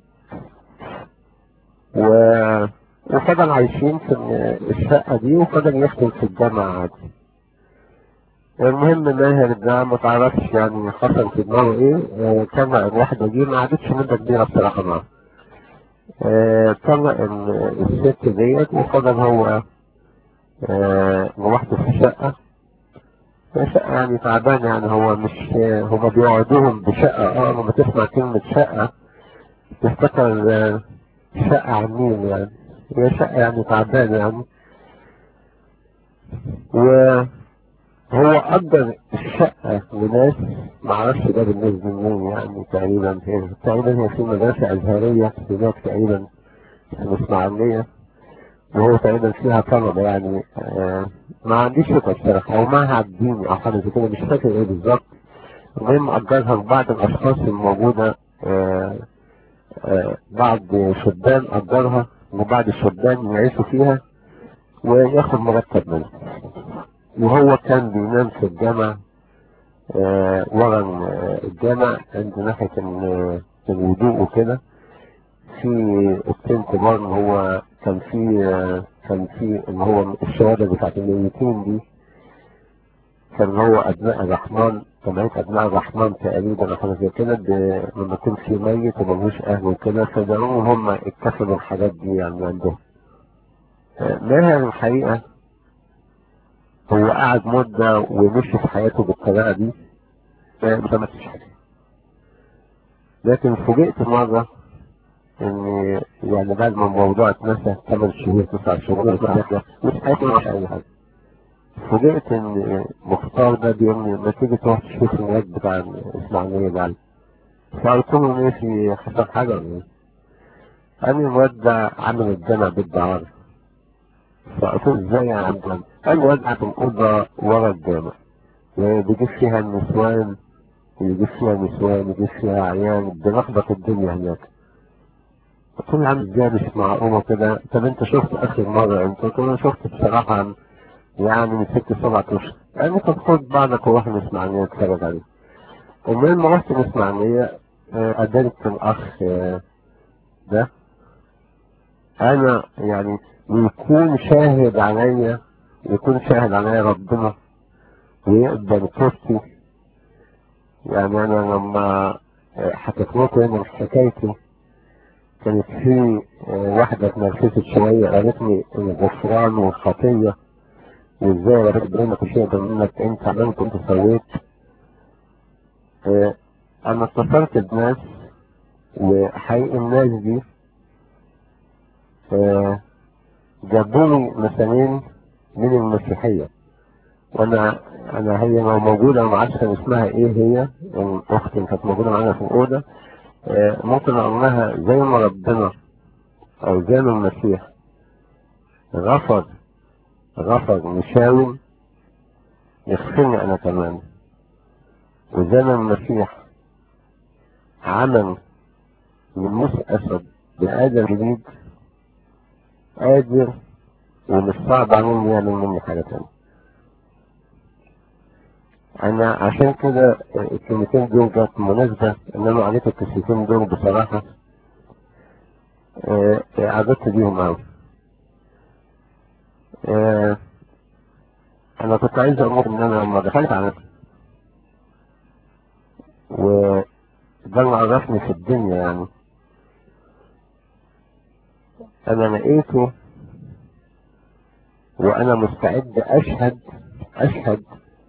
و وفضل عايشين في الشقة دي وفضل يخدم في الجامعة عادي المهم ماهر ده ما تعرفش يعني حصل في دماغه ايه آه، طلع الواحدة دي ما قعدتش مدة كبيرة بصراحة معاه آه، طلع ال- الست ديت وفضل هو آه، لوحده في الشقة شقة يعني تعبان يعني هو مش هما بيوعدوهم بشقة اه لما تسمع كلمة شقة تفتكر آه، شقة على النيل يعني هي شقة يعني تعبان يعني وهو أجر الشقة لناس معرفش ده بالنسبة لمين يعني تقريبا هي تقريبا هي في مدرسة أزهرية هناك تقريبا في الإسماعيلية وهو تقريبا فيها طلبة يعني آه ما عنديش فكرة بصراحة أو معهد ديني أو حاجة زي كده مش فاكر إيه بالظبط المهم أجرها لبعض الأشخاص الموجودة آه آه بعض شبان أجرها وبعض الشبان يعيشوا فيها وياخد مرتب منها وهو كان بينام في الجامع آه ورا ال- الجامع عند ناحية ال- الوضوء وكده في التين كبار هو كان في آه، كان في اللي هو الشهادة بتاعت الميتين دي كان هو أبناء الرحمن جمعية أبناء الرحمن تقريبا أو حاجة زي كده ب- لما يكون في ميت وملوش أهل وكده فدعوهم هم اكتسبوا الحاجات دي يعني عندهم آه، ماهر الحقيقة هو قعد مدة ومشي في حياته بالطريقة دي آه، ما عملتش حاجة لكن فوجئت مرة ان يعني بعد ما الموضوع اتنسى 8 شهور 9 شهور كده مش عارف مش اي حاجه فوجئت ان مختار ده بيقول لي ما تيجي تروح تشوف الواد بتاع الاسماعيليه ده فقلت له ايه في حصل حاجه ولا ايه؟ قال لي الواد ده عامل الجامع بالدعارة فقلت له ازاي يا عم ده؟ قال لي الواد قاعد في الاوضه ورا الجامع بيجيب فيها النسوان ويجيب فيها نسوان ويجيب فيها عيال بنخبط الدنيا هناك قلت له يا عم ازاي مش معقومة كده طب انت شفت اخر مرة انت قلت له انا شفت بصراحة يعني من ست سبعة اشهر قال لي طب خد بعضك وروح الاسماعيلية اتفرج عليه المهم رحت الاسماعيلية آه، قابلت الاخ آه، ده انا يعني ويكون شاهد عليا يكون شاهد عليا ربنا ويقبل توبتي يعني انا لما آه، حكيت لكم هنا حكايتي كانت في آه، واحدة اتنرفزت شوية قالت لي الغفران والخطية وازاي ربنا بيقول لك شيء منك انت عملت انت سويت آه، انا اتصلت بناس وحقيقي الناس دي آه، جابوا لي مثالين من المسيحية وانا انا هي لو موجودة انا ما عارفة اسمها ايه هي الاخت اللي كانت موجودة معانا في الاوضة آه، ممكن اقول لها زي ما ربنا او زي ما المسيح غفر غفر مشاوم يغفرني انا كمان وزي ما المسيح عمل من موسى اسد بآدم جديد قادر ومش صعب عليه يعمل مني حاجة تانية انا عشان كده الكلمتين دول جت مناسبة ان انا عليك الكلمتين دول بصراحة آه، آه، عجبت بيهم اوي آه، انا كنت عايز اقول ان انا لما دخلت على وده اللي عرفني في الدنيا يعني انا لقيته وانا مستعد اشهد اشهد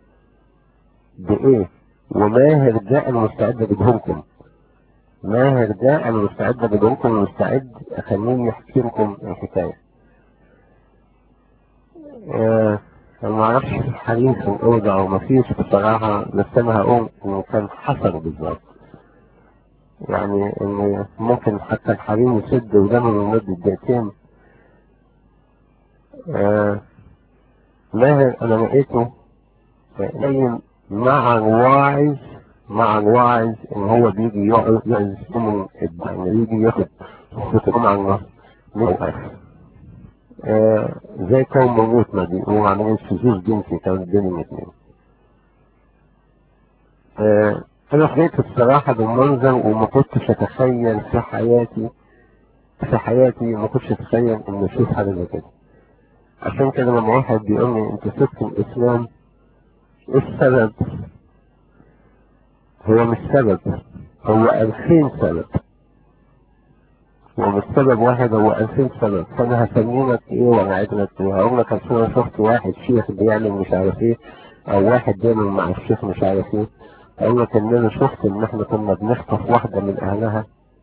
بايه وماهر ده انا مستعد بدهمكم ماهر ده انا مستعد بدهمكم ومستعد اخليه يحكي لكم الحكايه آه، انا ما اعرفش في حريم في الاوضه او ما فيش بصراحه بس انا هقول انه كان حصل بالظبط يعني ان ممكن حتى الحريم يسد ودمه لمده دقيقتين آه، ماهر انا لقيته قايم مع الواعظ مع الواعظ ان هو بيجي يقعد يعز من يعني يجي ياخد خطبهم عن الله موقف آه زي كون موجود ما بيقولوا عملية شذوذ جنسي كان بين الاثنين آه انا حكيت الصراحة بالمنظر وما كنتش اتخيل في حياتي في حياتي ما كنتش اتخيل ان اشوف حاجة زي كده عشان كده لما واحد بيقول لي انت سبت الاسلام ايه السبب هو مش سبب هو ألفين سبب هو مش سبب واحد هو ألفين سبب فأنا هسميلك إيه وأنا عايز لك إيه هقول لك أصل أنا شفت واحد شيخ بيعمل مش عارف إيه أو واحد بيعمل مع الشيخ مش عارف إيه أقول لك إن أنا شفت إن إحنا كنا بنخطف واحدة من أهلها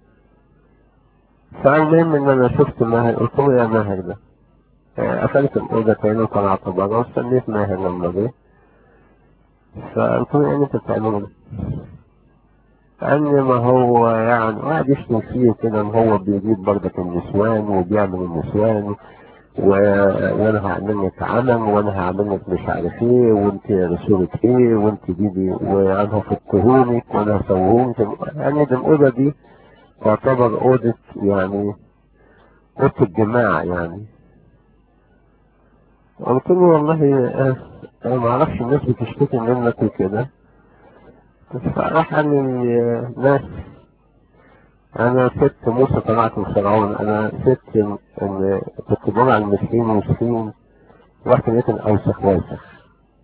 فالمهم إن أنا شفت ماهر قلت له يا ماهر ده آه، قفلت الأوضة تاني وطلعت بره واستنيت ماهر لما جه فقلت له يعني انت بتعمله ده قال لي ما هو يعني قاعد يشتم فيه كده ان هو بيجيب برضك النسوان وبيعمل النسوان و... وانا هعمل لك عمل وانا هعمل لك مش عارف ايه وانت رسولة ايه وانت دي دي وانا هفكهونك وانا هسوهونك يعني دي الاوضه دي تعتبر اوضه يعني اوضه الجماع يعني قلت له والله آه، انا ما اعرفش الناس بتشتكي منك وكده فراح قال لي آه، ناس انا سبت موسى طلعت من فرعون انا سبت ان إن كنت بقول على المسكين مسكين رحت لقيت الاوسخ واسخ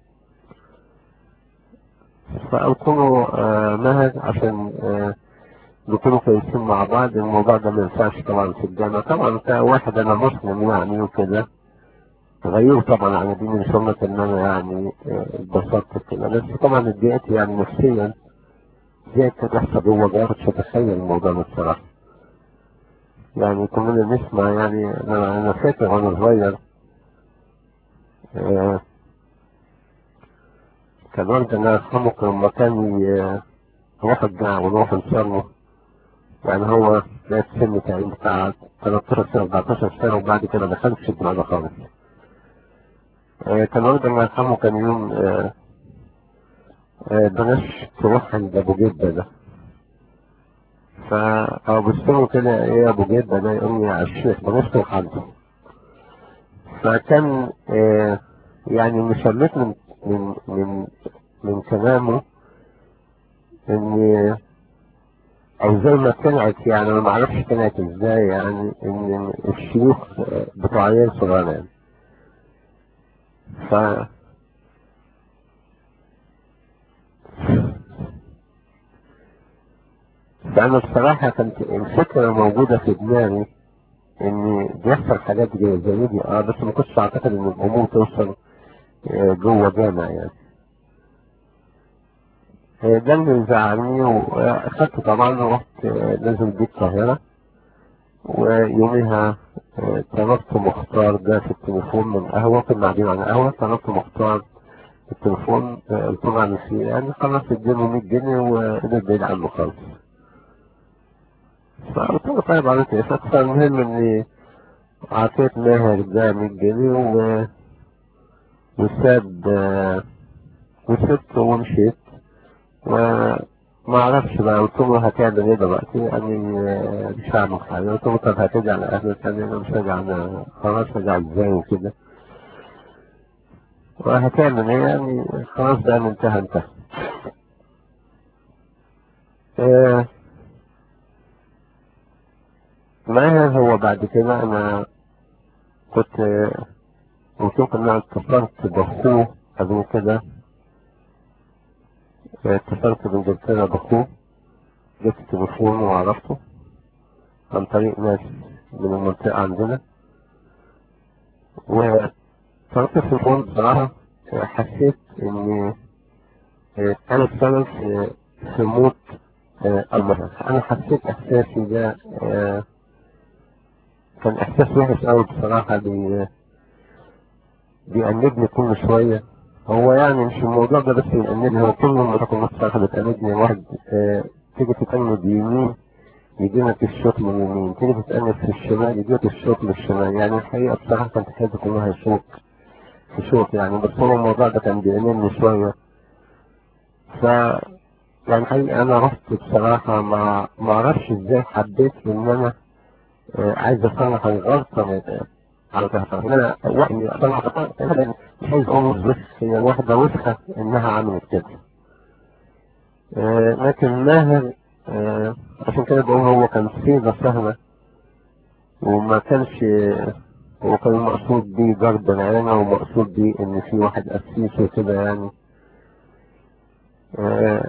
فقلت له آه مهد عشان آه نكونوا كويسين مع بعض الموضوع ده ما ينفعش طبعا في الجامعة طبعا كواحد انا مسلم يعني وكده غير طبعا عن دين ان شاء الله ان انا يعني آه، اتبسطت كده بس طبعا اتضايقت يعني نفسيا ازاي كان يحصل جوه جوه مش متخيل الموضوع ده الصراحة يعني كنا نسمع يعني انا انا فاكر وانا صغير آه، كان والدي الله يرحمه كان لما كان ي- يروح الجامعة ونروح نصلي يعني هو ده سن تقريبا بتاع 13 سنة 14 سنة وبعد كده دخلت في الجامعة ده خالص آه، كان والدي الله يرحمه كان يوم آه، آه، بلاش تروح عند ابو جدة ده فابص له كده ايه ابو جدة ده يقول لي على الشيخ بلاش تروح عنده فكان آه، يعني مشمت من من من من كلامه ان او زي ما طلعت يعني انا ما اعرفش طلعت ازاي يعني ان الشيوخ آه، بتوع عيال صغيرة يعني ف فأنا بصراحة كانت الفكرة موجودة في دماغي إن بيحصل حاجات زي زي دي اه بس ما كنتش أعتقد إن الأمور توصل آه، جوه جامع يعني آه، ده اللي زعلني وأخدت طبعا ورحت آه، نازل بيت القاهرة ويومها آه، طلبت مختار ده في التليفون من قهوة كنا قاعدين على قهوة طلبت مختار في التليفون آه، قلت له عن فيه يعني خلاص اديله 100 جنيه وقدرت بعيد عنه خالص فقلت له طيب عملت ايه فالمهم اني اعطيت ماهر ده 100 جنيه و... وساب آه، وسبته ومشيت وما اعرفش بقى قلت له هتعمل ايه دلوقتي قال لي آه، مش هعمل حاجه قلت له طب هترجع لاهلك قال لي انا مش راجع انا خلاص راجع ازاي وكده وهتعمل ايه يعني خلاص بقى انتهى انتهى آه، ماهر هو بعد كده انا كنت آه، قلت لكم ان انا اتصلت باخوه قبل كده آه، اتصلت بانجلترا باخوه جبت تليفونه وعرفته عن طريق ناس من المنطقة عندنا وطلبت التليفون بصراحة آه، حسيت ان آه، انا السبب في في موت آه، المرأة انا حسيت احساسي ده آه، كان احساس وحش قوي بصراحة بي بيأنبني كل شوية هو يعني مش الموضوع ده بس بيأنبني هو كل ما تكون بصراحة بتأنبني واحد آه تيجي تتأنب يمين يجيلك الشوط من اليمين تيجي تتأنب في الشمال يجيلك الشوط من الشمال يعني الحقيقة بصراحة كانت حياتي كلها شوط في شوط يعني بس هو الموضوع ده كان بيأنبني شوية ف يعني الحقيقة أنا رحت بصراحة ما ما أعرفش إزاي حبيت إن أنا آه، عايز اصلح الغلطة من- على كهفة انا واحد اصلح الغلطة انا مش عايز اقول بس هي واحدة وسخة انها عملت كده آه، لكن ماهر آه، عشان كده بقول هو كان صيغة سهلة وما كانش هو كان مقصود بيه ضرب العينة ومقصود بيه ان في واحد قسيس وكده يعني آه،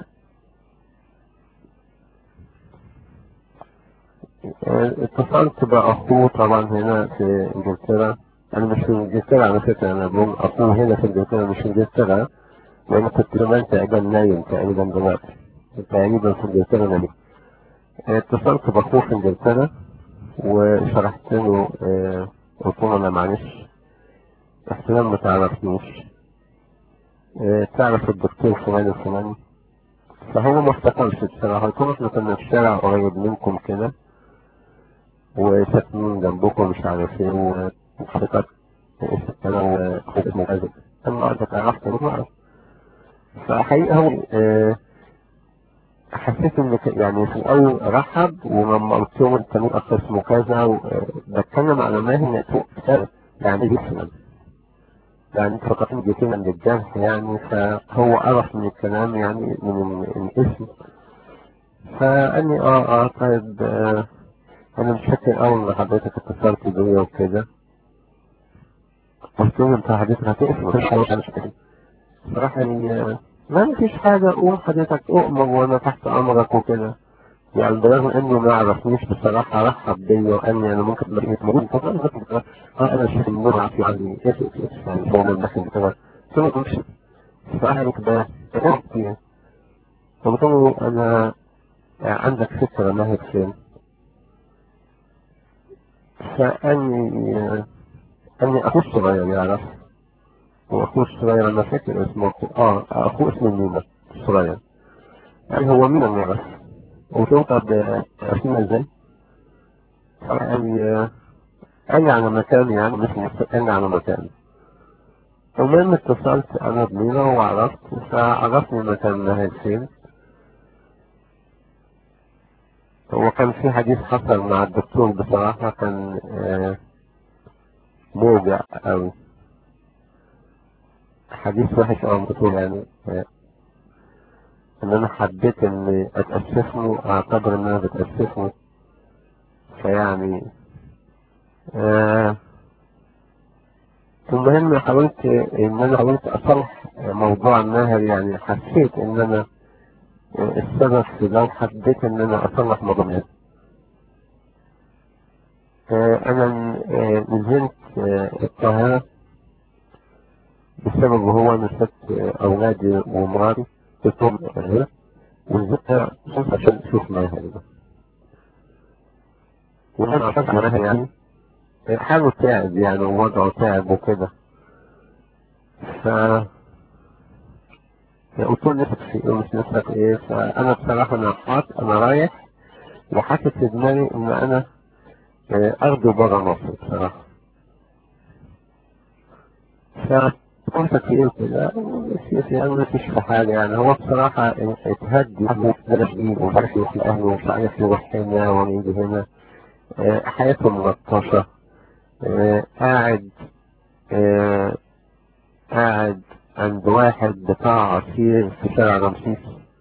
اتصلت بأخوه طبعا هنا في انجلترا انا مش في انجلترا على فكرة انا بقول اخوه هنا في انجلترا مش في انجلترا لان كنت زمان تقريبا نايم تقريبا دلوقتي تقريبا في انجلترا نايم اتصلت باخوه في انجلترا وشرحت له آه، قلت له انا معلش احتمال ما تعرفنيش آه، تعرف الدكتور فلان الفلاني فهو ما افتكرش بصراحة قلت له احنا كنا في شارع قريب منكم كده وساكنين جنبكم مش عارف ايه وافتكرت انا واخوك اسمه كذا انا قعدت عرفت ما اعرف فحقيقة هو آه، حسيت ان ك- يعني في الاول رحب ولما قلت له انت مين اخر اسمه كذا و- آه، بتكلم على ما هي فوق سنة يعني جسما يعني انت فقط جيتين عند الجرح يعني فهو عرف من الكلام يعني من ال- الاسم فقال لي اه اه طيب آه انا مش فاكر اول ما حضرتك اتصلت بيا وكده قلت له انت حضرتك هتقف مفيش حاجه انا مش فاكر صراحه يعني آه، ما مفيش حاجه قوم حضرتك اؤمر وانا تحت امرك وكده يعني برغم انه ما عرفنيش بصراحه رحب بيا وقال لي انا ممكن تبقى موجود طب انا كنت اه انا شايف النور عافي عندي ايش ايش يعني هو من داخل كده قلت له مش فقال كده يعني قلت له انا عندك فكره ما هي فين فقال لي قال لي اخوه الصغير يعرف واخوه الصغير انا فاكر اسمه اه اخوه اسمه مينا الصغير قال هو مينا يعرف قلت له طب عرفنا ازاي؟ قال لي قال لي على مكان يعني مش مست- قال لي على مكان المهم اتصلت انا بمينا وعرفت فعرفني مكان نهاية فين هو كان في حديث حصل مع الدكتور بصراحة كان آه، موجع أوي حديث وحش أوي الدكتور يعني آه، إن أنا حبيت إني أتأسف له أعتبر إن أنا بتأسف له فيعني آه، المهم حاولت إن أنا حاولت أصلح موضوع النهر يعني حسيت إن أنا آه، السبب في ده وحبيت إن أنا أصلح موضوع النهر آه، أنا آه، نزلت آه، القاهرة بسبب هو أنا سبت آه، أولادي ومراتي في طول القاهرة ونزلت شوف عشان أشوف ماهر ده وأنا عشان ماهر يعني آه، حاله تعب يعني ووضعه تعب وكده ف قلت له نفسك في ايه مش نفسك ايه فانا بصراحة انا حاط انا رايح وحاطط في دماغي ان انا آه، اخده بره مصر بصراحة فكنت في ايه كده في في انا مفيش في حاجة يعني هو بصراحة اتهدي درجين ومش عارف يروح لأهله ومش عارف يروح هنا ويجي هنا آه، حياته ملطشة آه، قاعد آه، قاعد عند واحد بتاع عصير في شارع رمسيس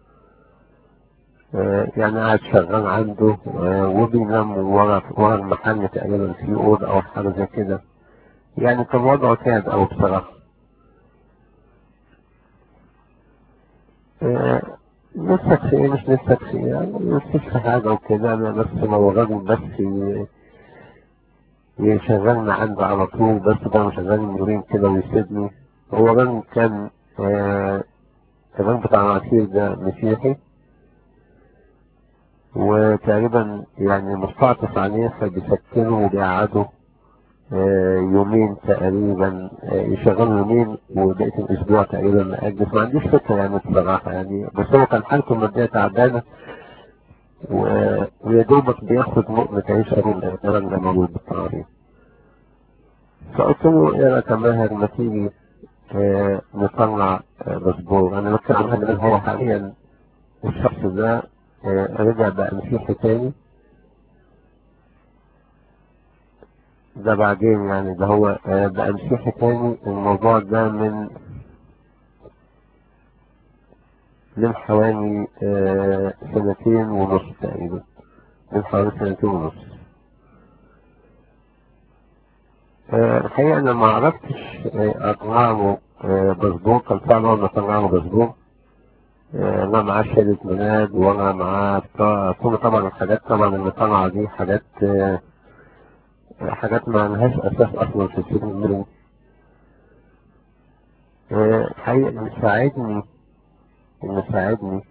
آه، يعني قاعد شغال عنده آه، وبينام ورا ورا المحل تقريبا في أوضة أو حاجة زي كده يعني كان وضعه تعب أوي بصراحة آه، نفسك في ايه مش نفسك في ايه يعني نفسك في حاجة وكده انا بس لو الراجل بس ي- يشغلنا عنده على طول بس ده مشغلني يومين كده ويسيبني هو الراجل كان آه، الراجل بتاع العصير ده مسيحي وتقريبا يعني مستعطف عليه فبيسكنه وبيقعده آه، يومين تقريبا آه، يشغلوا يومين وبقية الأسبوع تقريبا مأجز ما عنديش فكرة يعني بصراحة يعني بس هو كان حالته المادية تعبانة و- ويا دوبك بياخد مؤنة عيش قبل الكلام ده موجود بالطريق فقلت له يا ريت يا ماهر ما تيجي آه، نطلع آه، باسبور أنا بتكلم عن إن هو حاليا الشخص ده آه، رجع بقى مسيحي تاني ده بعدين يعني ده هو آه، بقى مسيحي تاني الموضوع ده من من حوالي آه، سنتين ونص تقريبا من حوالي سنتين ونص آه، الحقيقة أنا ما عرفتش آه، أطلع له آه، باسبور كان صعب أوي إن أطلع له باسبور آه، لا معاه شهادة ميلاد ولا معاه بتاع كل طبعا الحاجات طبعا اللي طالعة دي حاجات آه، حاجات ما لهاش أساس أصلا في السجن المدني آه، الحقيقة اللي ساعدني اللي ساعدني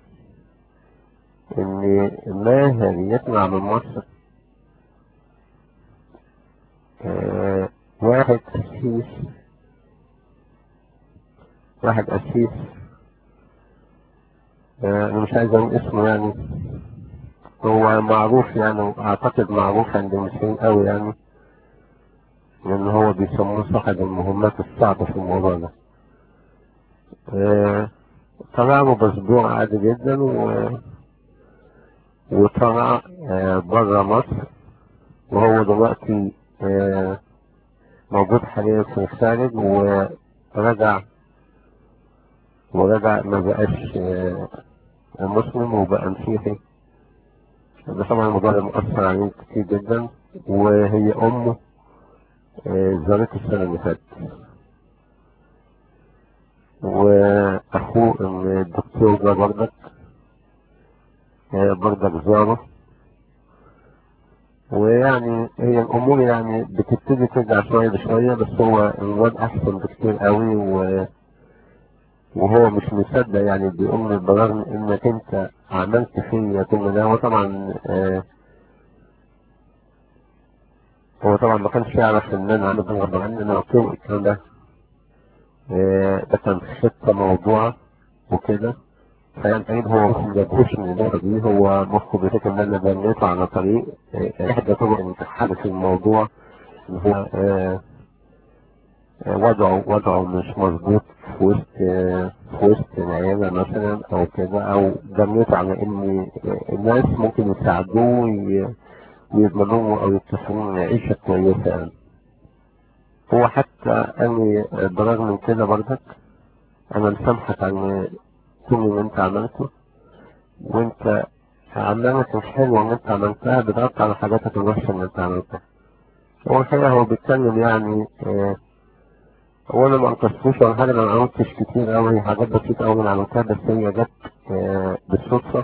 إن ماهر يطلع من مصر آه، واحد أسيس واحد أسيس آه، أنا مش عايز أقول اسمه يعني هو معروف يعني أعتقد معروف عند المسلمين أوي يعني لأن هو بيسموه صاحب المهمات الصعبة في الموضوع ده آه، طلع له باسبور عادي جدا و... وطلع آه، بره مصر وهو دلوقتي آه، موجود حاليا في الخارج ورجع ورجع ما بقاش آه، مسلم وبقى مسيحي ده طبعا الموضوع ده مؤثر عليه كتير جدا وهي أمه آه، زارته السنة اللي فاتت وأخوه الدكتور ده برضك آه، برضك زاره ويعني هي الأمور يعني بتبتدي ترجع شوية بشوية بس هو الواد أحسن بكتير قوي و... وهو مش مصدق يعني بيقول لي بالرغم إنك أنت عملت فيا كل ده هو طبعا آه هو طبعا ما كانش يعرف إن أنا عامل غصب عني أنا قلت له الكلام ده آه ده كان خطة موضوعة وكده فيعني تقريبا هو ما جابوش من النقطة دي هو مخه بيفكر ان انا بنيته على طريق آه، احدى طرق الانتحال في الموضوع اللي هو آه، آه، وضعه وضعه مش مظبوط في وسط آه، في وسط العيلة مثلا او كده او بنيته على ان آه، الناس ممكن يساعدوه وي- ويضمنوه او يكتسبوه عيشة كويسة يعني. هو حتى قال لي آه، بالرغم من كده برضك انا مسامحك عن كل اللي انت عملته وانت عملت الحلوة اللي انت عملتها بتغطي على حاجاتك الوحشة اللي انت عملتها هو الحقيقة هو بيتكلم يعني اه هو انا ما انقذتوش ولا حاجة انا ما عملتش كتير اوي حاجات بسيطة اوي اللي عملتها بس هي جت اه بالصدفة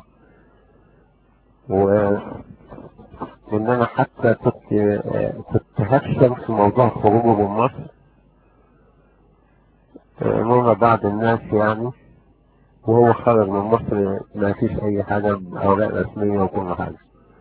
و ان انا حتى كنت اه كنت هفشل في موضوع خروجه من مصر اه مرة بعض الناس يعني وهو خرج من مصر ما فيش اي حاجة اوراق رسمية وكل حاجة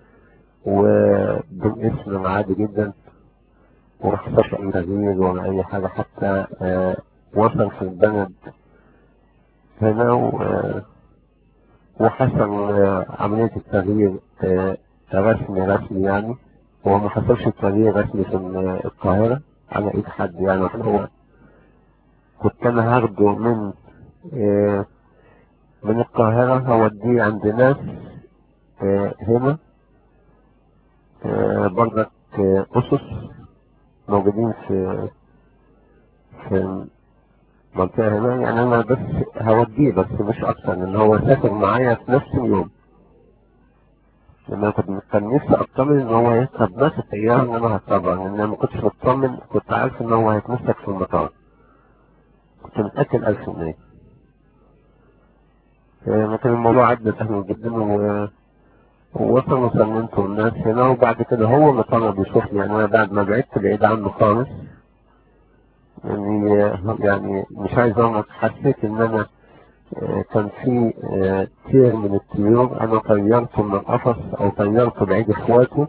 وبالاسم عادي جدا ومحصلش اي تغيير ولا اي حاجة حتى آه وصل في البلد هنا و- آه، وحصل آه عملية التغيير آه رسمي رسمي يعني هو ما حصلش تغيير رسمي في ال- القاهرة على ايد حد يعني هو كنت انا هاخده من آه من القاهرة هوديه عند ناس آه هنا آه برضك آه أسس موجودين في في المنطقة هنا يعني أنا بس هوديه بس مش أكتر لأن هو سافر معايا في نفس اليوم لأن أنا كنت كان نفسي أطمن إن هو يركب بس الطيارة إن أنا هركبها لأن أنا ما كنتش مطمن كنت عارف إن هو هيتمسك في المطار كنت متأكد ألف في المية آه، لكن الموضوع عدى سهل جدا و ووصل وسلمته الناس هنا وبعد كده هو اللي طلب يشوفني يعني انا بعد ما بعدت بعيد عنه خالص يعني يعني مش عايز اقول لك حسيت ان انا آه، كان في آه، كتير من الطيور انا طيرته من القفص او طيرته بعيد اخواته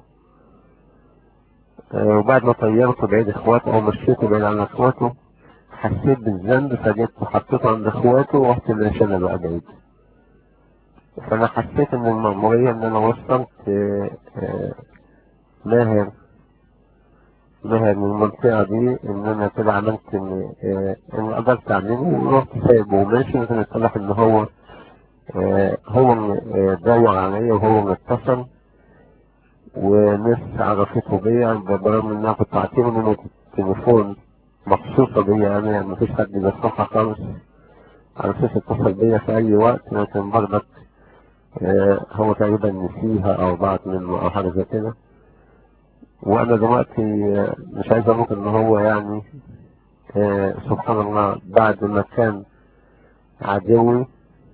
آه، وبعد ما طيرته بعيد اخواته او مشيته بعيد عن اخواته حسيت بالذنب فجيت وحطيته عند اخواته ورحت ماشي انا بقى بعيد فانا حسيت ان المأمورية ان انا وصلت آه، آه، ماهر ماهر من المنطقة دي ان انا كده عملت ان آه، ان قدرت اعمله ورحت سايبه وماشي لكن اتضح ان هو آه، هو اللي آه، دور عليا وهو اللي اتصل وناس عرفته بيا برغم ان انا كنت عاطيله منه تليفون مخصوصة بيا انا يعني مفيش حد بيصحى خالص على اساس اتصل بيا في اي وقت لكن برضك آه، هو تقريبا نسيها او بعت منه او حاجة زي كده وانا دلوقتي آه، مش عايز اقول ان هو يعني آه، سبحان الله بعد ما كان عدوي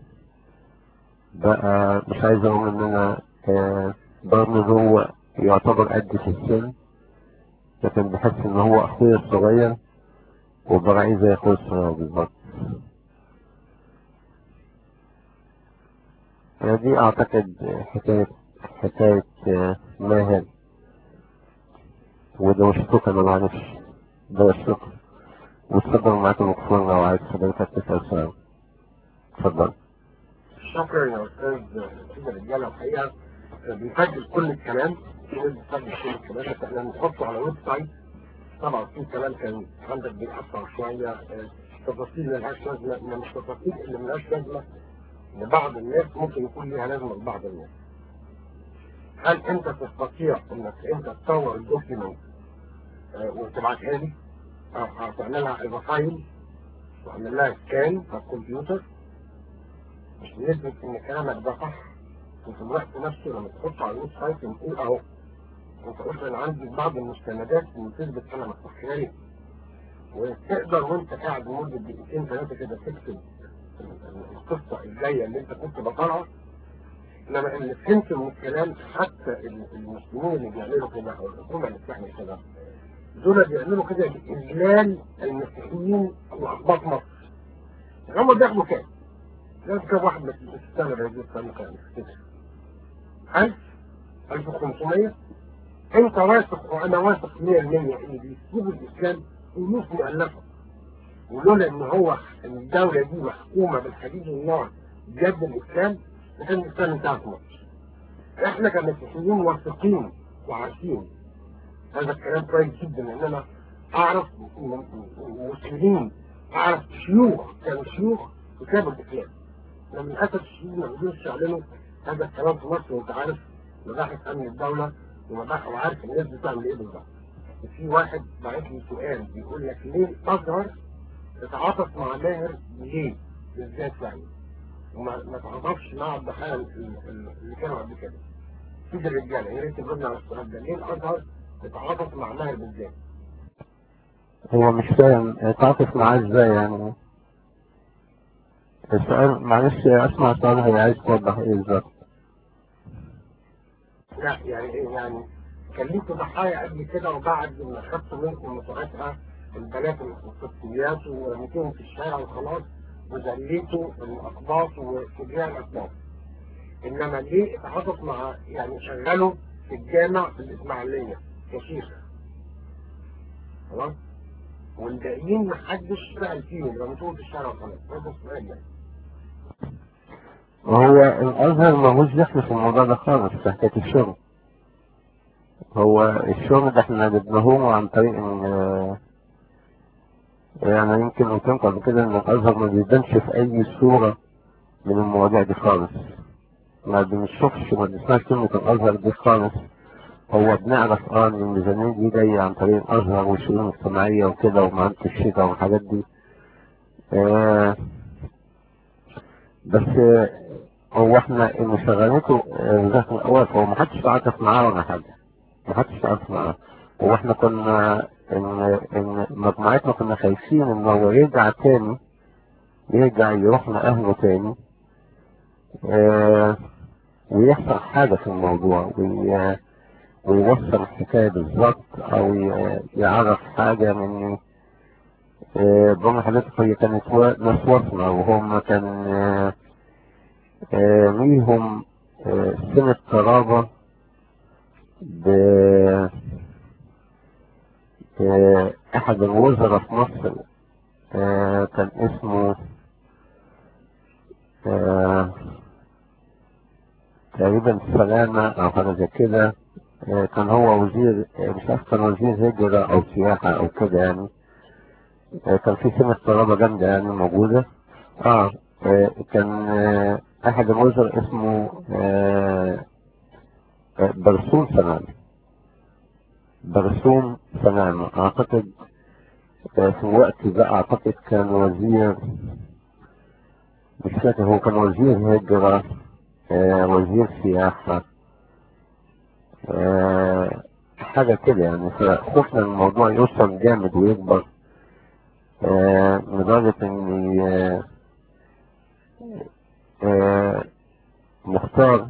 بقى مش عايز اقول ان انا آه، برغم ان هو يعتبر قد في السن لكن بحس ان هو اخويا الصغير وبراعيه زي اخويا الصغير بالظبط يعني دي اعتقد حكاية حكاية آه، ماهر وده وشكوك انا معرفش ده وشكوك واتفضل معاك المكفور لو عايز حضرتك تسأل سؤال اتفضل شكرا يا استاذ سيد الرجاله الحقيقه بيسجل كل الكلام في ناس بتسجل كل الكلام بس احنا بنحطه على ويب سايت طبعا في كلام كان عندك بيأثر شويه آه، تفاصيل ملهاش لازمه إنما مش تفاصيل اللي ملهاش لازمه لبعض الناس ممكن يكون ليها لازمه لبعض الناس. هل انت تستطيع انك انت تصور الدوكيمنت آه، وتبعتها لي او أو تعملها اذا فايل واعمل لها سكان على الكمبيوتر مش نثبت ان كلامك ده صح وفي الوقت نفسه لما تحط على الويب سايت نقول اهو انت قلت انا عندي بعض المستندات اللي تثبت انا مستحيل وتقدر وانت قاعد لمده دقيقتين ثلاثه كده تكتب القصه الجايه اللي انت كنت بطلعها انما اللي فهمت من الكلام حتى المسلمين اللي بيعملوا كده او الحكومه اللي بتعمل كده دول بيعملوا كده لاذلال المسيحيين واحباط مصر هم بياخدوا كام؟ لازم كام واحد من السنه بيجي السنه كام؟ 1000 1500 انت واثق وانا واثق 100% ان بيسيبوا الاسلام الناس مؤلفة ولولا ان هو الدولة دي محكومة بالحديد والنار جد الاسلام لكن الاسلام انتهى في مصر احنا كمسيحيين واثقين وعارفين هذا الكلام كويس جدا ان انا اعرف مسلمين اعرف شيوخ كانوا شيوخ كتابوا الاسلام لما للاسف الشديد ما قدروش يعلنوا هذا الكلام في مصر وانت عارف مباحث امن الدولة ومباحث وعارف الناس بتعمل ايه بالظبط في واحد بعت لي سؤال بيقول لك ليه الازهر تتعاطف مع ماهر ليه بالذات يعني وما ما تعاطفش مع الضحايا اللي كانوا قبل كده في الرجاله يا ريت تجاوبنا على السؤال ده ليه الازهر تتعاطف مع ماهر بالذات هو مش فاهم تعاطف معاه ازاي يعني السؤال معلش اسمع السؤال هي عايز توضح ايه بالظبط لا يعني ايه يعني كان ليكوا ضحايا قبل كده وبعد ما خدتوا منكم ساعتها البنات القبطيات ورميتوهم في الشارع وخلاص وذليتوا الاقباط وشجاع الاقباط انما ليه اتعاطف مع يعني شغلوا في الجامع في الاسماعيليه كشيخ خلاص والباقيين محدش سأل فيهم رميتوهم في الشارع وخلاص هذا السؤال يعني وهو الازهر ملوش دخل في الموضوع ده خالص في حكايه الشغل هو الشغل ده احنا جبناه عن طريق ان يعني يمكن قلت لكم قبل كده ان الازهر ما بيبانش في اي صوره من المواضيع دي خالص ما بنشوفش ما بنسمعش كلمه الازهر دي خالص هو بنعرف اه ان الميزانيه دي جايه عن طريق الازهر والشؤون الاجتماعيه وكده ومعامله الشتاء والحاجات دي آه بس آه هو احنا اللي شغلته ذات الاول هو ما حدش تعاطف معاه ولا حاجه ما حدش تعاطف معاه هو احنا كنا ان ان مجموعتنا كنا خايفين ان هو يرجع تاني يرجع يروح لأهله تاني اه ويحصل حاجة في الموضوع وي ويوصل الحكاية بالظبط أو يعرف حاجة من اه بقول حضرتك هي كانت ناس وصلة وهم كان اه اه ليهم اه سنة قرابة ب اه أحد الوزراء في مصر اه كان اسمه اه تقريبا سلامة أو حاجة زي كده كان هو وزير مش عارف كان وزير هجرة أو سياحة أو كده يعني كان في سنة قرابة جامدة يعني موجودة اه كان أحد الوزراء اسمه برسوم سلامة برسوم سلامة أعتقد في الوقت ده أعتقد كان وزير مش فاكر هو كان وزير هجرة وزير سياحة أه حاجة كده يعني فخفنا ان الموضوع يوصل جامد ويكبر أه لدرجة ان أه أه مختار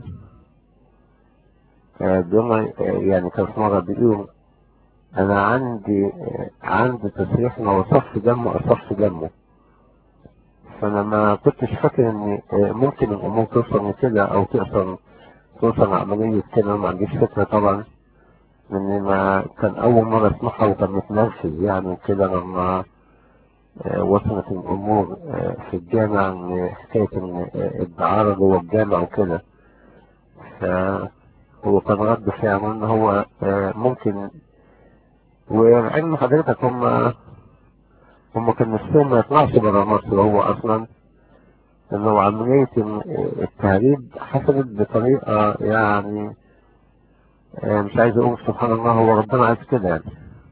بيقول يعني كان في مرة بيقول انا عندي عندي تصريح لو اصف دمه اصف دمه فانا ما كنتش فاكر ان ممكن الامور توصل لكده او توصل توصل عملية كده ما عنديش فكرة طبعا لان ما كان اول مرة اسمعها وكان متنرفز يعني كده لما وصلت الامور في الجامع ان حكاية ان الدعارة جوه الجامع وكده فهو كان رد فعله ان هو ممكن وعلم حضرتك هم هم كان نفسهم ما يطلعش برا مصر هو اصلا انه عملية التهريب حصلت بطريقة يعني مش عايز اقول سبحان الله هو ربنا عايز كده يعني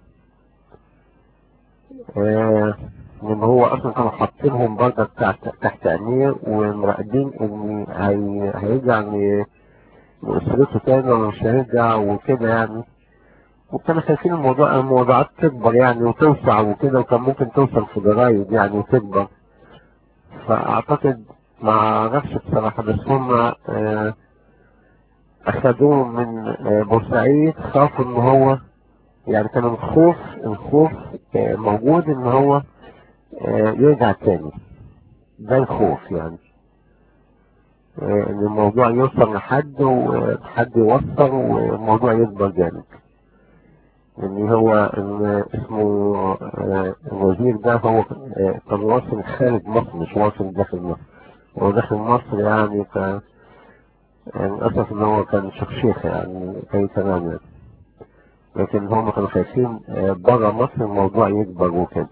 لان هو اصلا كانوا حاطينهم برضه تحت تحت امير ومراقبين ان هي هيرجع وأسرته تاني ومش هيرجع وكده يعني وكانوا شايفين الموضوع الموضوعات تكبر يعني وتوسع وكده وكان ممكن توصل في جرايد يعني وتكبر فأعتقد ما أعرفش بصراحة بس هم آه، أخدوه من آه، بورسعيد خافوا إن هو يعني كان الخوف الخوف آه، موجود إن هو آه، يرجع تاني ده الخوف يعني آه، إن الموضوع يوصل لحد وحد يوصل والموضوع يكبر جامد ان هو إن اسمه آه، الوزير ده هو آه، كان واصل خارج مصر مش واصل داخل مصر هو داخل مصر يعني ف يعني للأسف إن هو كان شخشيخ يعني أي كلام يعني لكن هم كانوا خايفين آه، بره مصر الموضوع يكبر وكده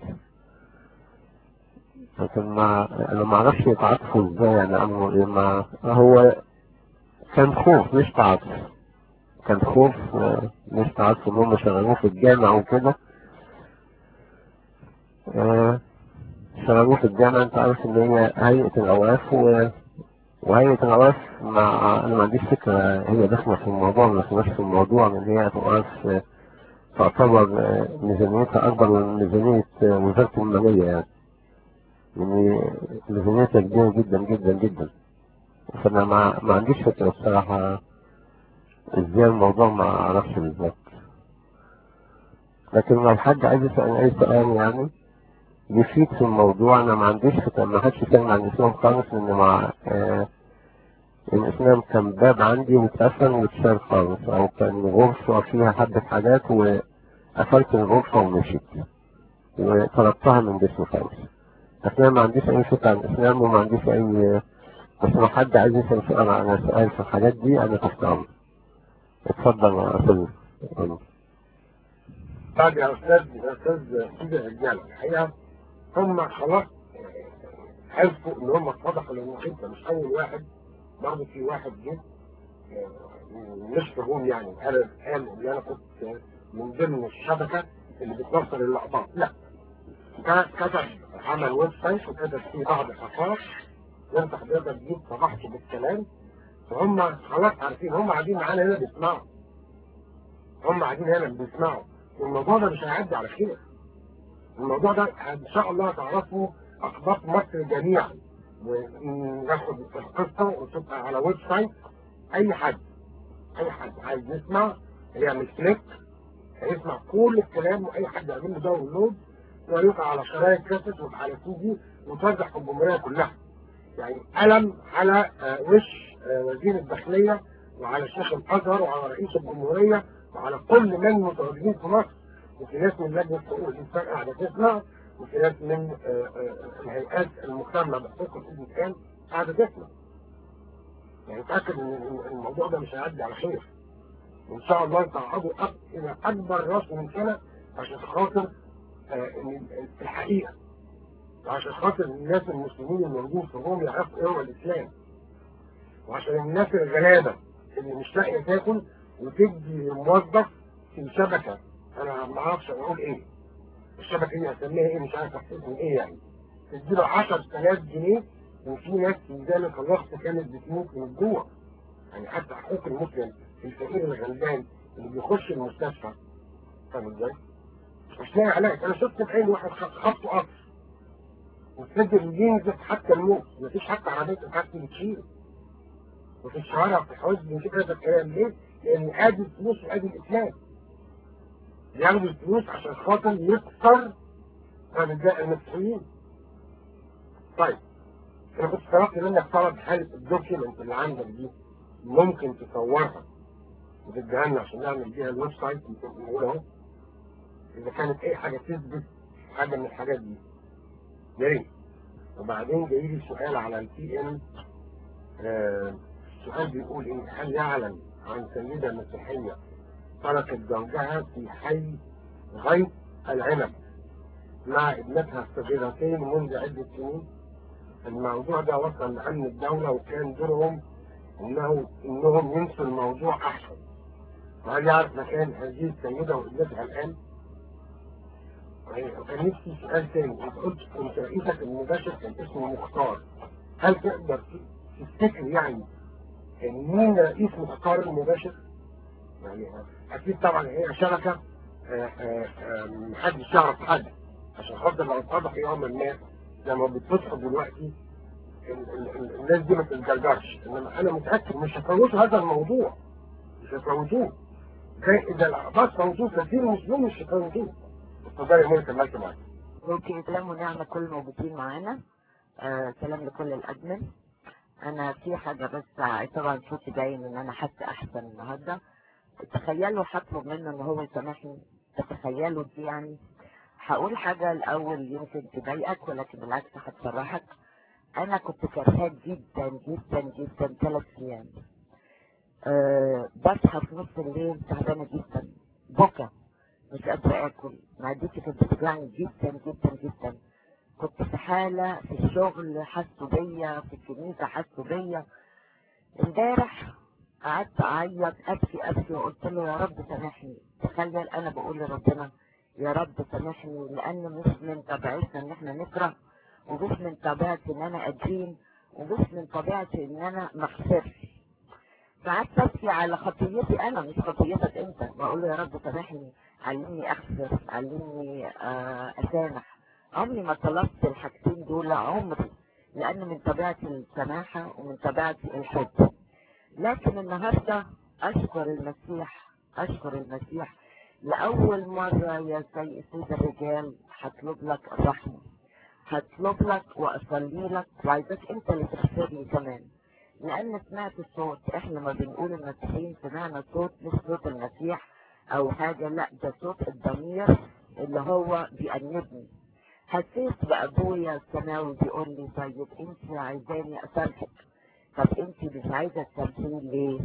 لكن ما أنا ما أعرفش يتعاطفوا إزاي يعني أمره إيه ما هو كان خوف مش تعاطف كان خوف آه، مش تعاطف إن هم شغلوه في الجامع وكده آه، شغلوه في الجامع أنت عارف إن هي هيئة الأوقاف و وهيئة الأوقاف مع أنا ما عنديش فكرة هي داخلة في الموضوع ما دخلناش في الموضوع من هي الأوقاف آه، تعتبر آه، ميزانيتها أكبر من ميزانية آه، وزارة المالية يعني يعني ميزانيتها كبيرة جدا جدا جدا فأنا ما, ما عنديش فكرة بصراحة ازاي الموضوع ما أعرفش بالظبط لكن لو حد عايز يسأل أي سؤال يعني يفيد في الموضوع أنا ما عنديش فكرة ما حدش يتكلم عن الإسلام خالص لأن مع آه الإسلام كان باب عندي واتقفل واتشال خالص أو كان غرفة فيها حبة حاجات وقفلت الغرفة ومشيت وطلبتها من جسمي خالص لكن أنا ما عنديش أي فكرة عن الإسلام وما عنديش أي بس لو حد عايز يسأل سؤال عن سؤال في الحاجات دي أنا تحت أمر اتفضل يا أستاذ طيب يا استاذ يا استاذ سيدي الرجاله الحقيقه هم خلاص عرفوا ان هم اتضحوا لانك انت مش اول واحد برضه في واحد جه آه، مش فهوم يعني قال قال ان انا كنت من ضمن الشبكه اللي بتوصل اللقطات لا ده كتب عمل ويب سايت وكتب فيه بعض الحقائق وانت حضرتك جيت صبحته بالكلام فهم خلاص عارفين هم قاعدين معانا هنا بيسمعوا هم قاعدين هنا بيسمعوا والموضوع ده مش هيعدي على خير الموضوع ده ان شاء الله تعرفوا اخبار مصر جميعا وناخد القصه وتبقى على ويب سايت اي حد اي حد عايز يسمع يعمل كليك هيسمع كل الكلام واي حد يعمل له داونلود ويقع على شرايط كاسيت وعلى سي دي وتوزع في الجمهوريه كلها يعني قلم على آه، وش آه، وزير الداخليه وعلى شيخ الازهر وعلى رئيس الجمهوريه وعلى كل من متواجدين في مصر وفي ناس من لجنه حقوق الانسان قاعده تسمع وفي ناس من آه، آه، الهيئات المهتمه بحقوق الانسان قاعده تسمع. يعني اتاكد ان الموضوع ده مش هيعدي على خير. وان شاء الله تعرضوا أك- الى اكبر راس ممكنه عشان خاطر آه، إن الحقيقه وعشان خاطر الناس المسلمين الموجودين في روم يعرفوا ايه هو الاسلام. وعشان الناس الغلابه اللي مش لاقيه تاكل وتدي موظف في شبكه انا ما اعرفش اقول ايه الشبكه دي اسميها ايه مش عارف احسبهم ايه يعني تديله 10000 جنيه وفي ناس في ذلك الوقت كانت بتموت من الجوع يعني حتى حقوق المسلم الفقير الغلبان اللي بيخش المستشفى فاهم ازاي؟ مش لاقي علاج انا شفت بعين واحد خ- خبطه قطر وفضل ينزف حتى الموت مفيش حتى عربيه تاكسي بتشيله وفي الشوارع في الحوادث بنشوف هذا الكلام ليه؟ لان ادي الفلوس وادي الاسلام بياخدوا الفلوس عشان خاطر يكسر رجاء المسيحيين طيب انا كنت طلبت منك طلب حاله الدوكيمنت اللي عندك دي ممكن تصورها وتديها لنا عشان نعمل بيها الويب سايت نقول اهو اذا كانت اي حاجه تثبت حاجه من الحاجات دي يا ريت وبعدين جاي لي سؤال على البي ام السؤال بيقول ايه هل يعلم عن سيده مسيحيه تركت زوجها في حي غيث العنب مع ابنتها الصغيرتين منذ عدة سنين الموضوع ده وصل لأمن الدولة وكان دورهم إنه إنهم ينسوا الموضوع أحسن وهل يعرف مكان هذه السيدة وابنتها الآن؟ كان نفسي سؤال تاني أنت قلت كنت رئيسك المباشر كان اسمه مختار هل تقدر تفتكر يعني يعني مين رئيس متقارن مباشر يعني اكيد طبعا هي شبكه آه، آه، آه، محدش يعرف حد عشان خاطر لو اتضح يوم ما لما بتفتحوا دلوقتي ال- ال- ال- الناس دي ما تتجرجرش انما انا متاكد مش هيفوتوا هذا الموضوع مش هيفوتوه زي اذا الاحباط فوتوه كثير مسلمين مش هيفوتوه اتفضلي يا ممكن مالك معاك اوكي سلام ونعمة كل الموجودين معانا آه سلام لكل الادمن انا في حاجة بس ع- طبعا صوتي باين ان انا حاسة احسن النهاردة تخيلوا هطلب منه ان هو يسامحني تتخيلوا دي يعني هقول حاجة الاول يمكن تضايقك ولكن بالعكس هتفرحك انا كنت كرهاك جدا جدا جدا ثلاث ايام أه بصحى في نص الليل تعبانة جدا بكى مش قادرة اكل معدتي كانت بتوجعني جدا جدا جدا كنت في حالة في الشغل حسوا بيا في الكنيسة حسوا بيا امبارح قعدت اعيط ابكي ابكي وقلت له يا رب سامحني تخيل انا بقول لربنا يا رب سامحني لان مش من طبيعتنا ان احنا نكره ومش من طبيعتي ان انا ادين ومش من طبيعتي ان انا ما اخسرش فقعدت ابكي على خطيتي انا مش خطيتك انت بقول له يا رب سامحني علمني اغفر علمني آه، اسامح عمري ما طلبت الحاجتين دول عمري لان من طبيعتي السماحه ومن طبيعتي الحب لكن النهارده اشكر المسيح اشكر المسيح لاول مره يا سي- سيد الرجال هطلب لك الرحمه هطلب لك واصلي لك وعايزاك انت اللي تغفر لي كمان لان سمعت الصوت احنا لما بنقول المسيحيين سمعنا صوت مش صوت المسيح او حاجه لا ده صوت الضمير اللي هو بيأنبني حسيت بابويا السماوي بيقول لي طيب انت عايزاني اسامحك طب انت مش عايزه تسامحيني ليه؟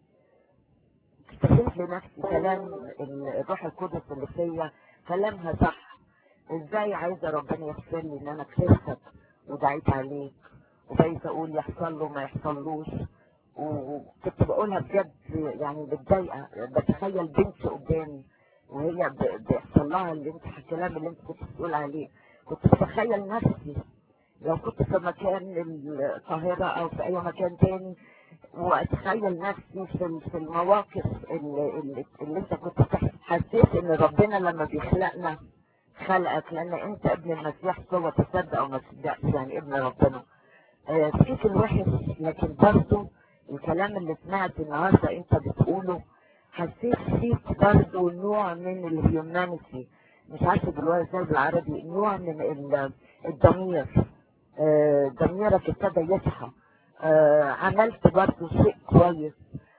اكتشفت لنفسي كلام الروح القدس اللي فيا كلامها صح ازاي عايزه ربنا يغفر لي ان انا كرهتك ودعيت عليك وبقيت اقول يحصل له ما يحصلوش وكنت بقولها بجد يعني متضايقه بتخيل بنتي قدامي وهي ب- بيحصل لها اللي انت الكلام اللي انت كنت بتقول عليه كنت بتخيل نفسي لو كنت في مكان القاهرة أو في أي مكان تاني وأتخيل نفسي في في المواقف اللي, اللي, اللي أنت كنت بتحس حسيت إن ربنا لما بيخلقنا خلقك لأن أنت ابن المسيح سوى تصدق أو ما تصدقش يعني ابن ربنا آه، فيك الوحش لكن برضه الكلام اللي سمعت النهارده أنت بتقوله حسيت فيك برضه نوع من الهيومانيتي مش عارفه دلوقتي ازاي بالعربي نوع من ال- الضمير آه، ضميرك ابتدى يصحى آه، عملت برضه شيء كويس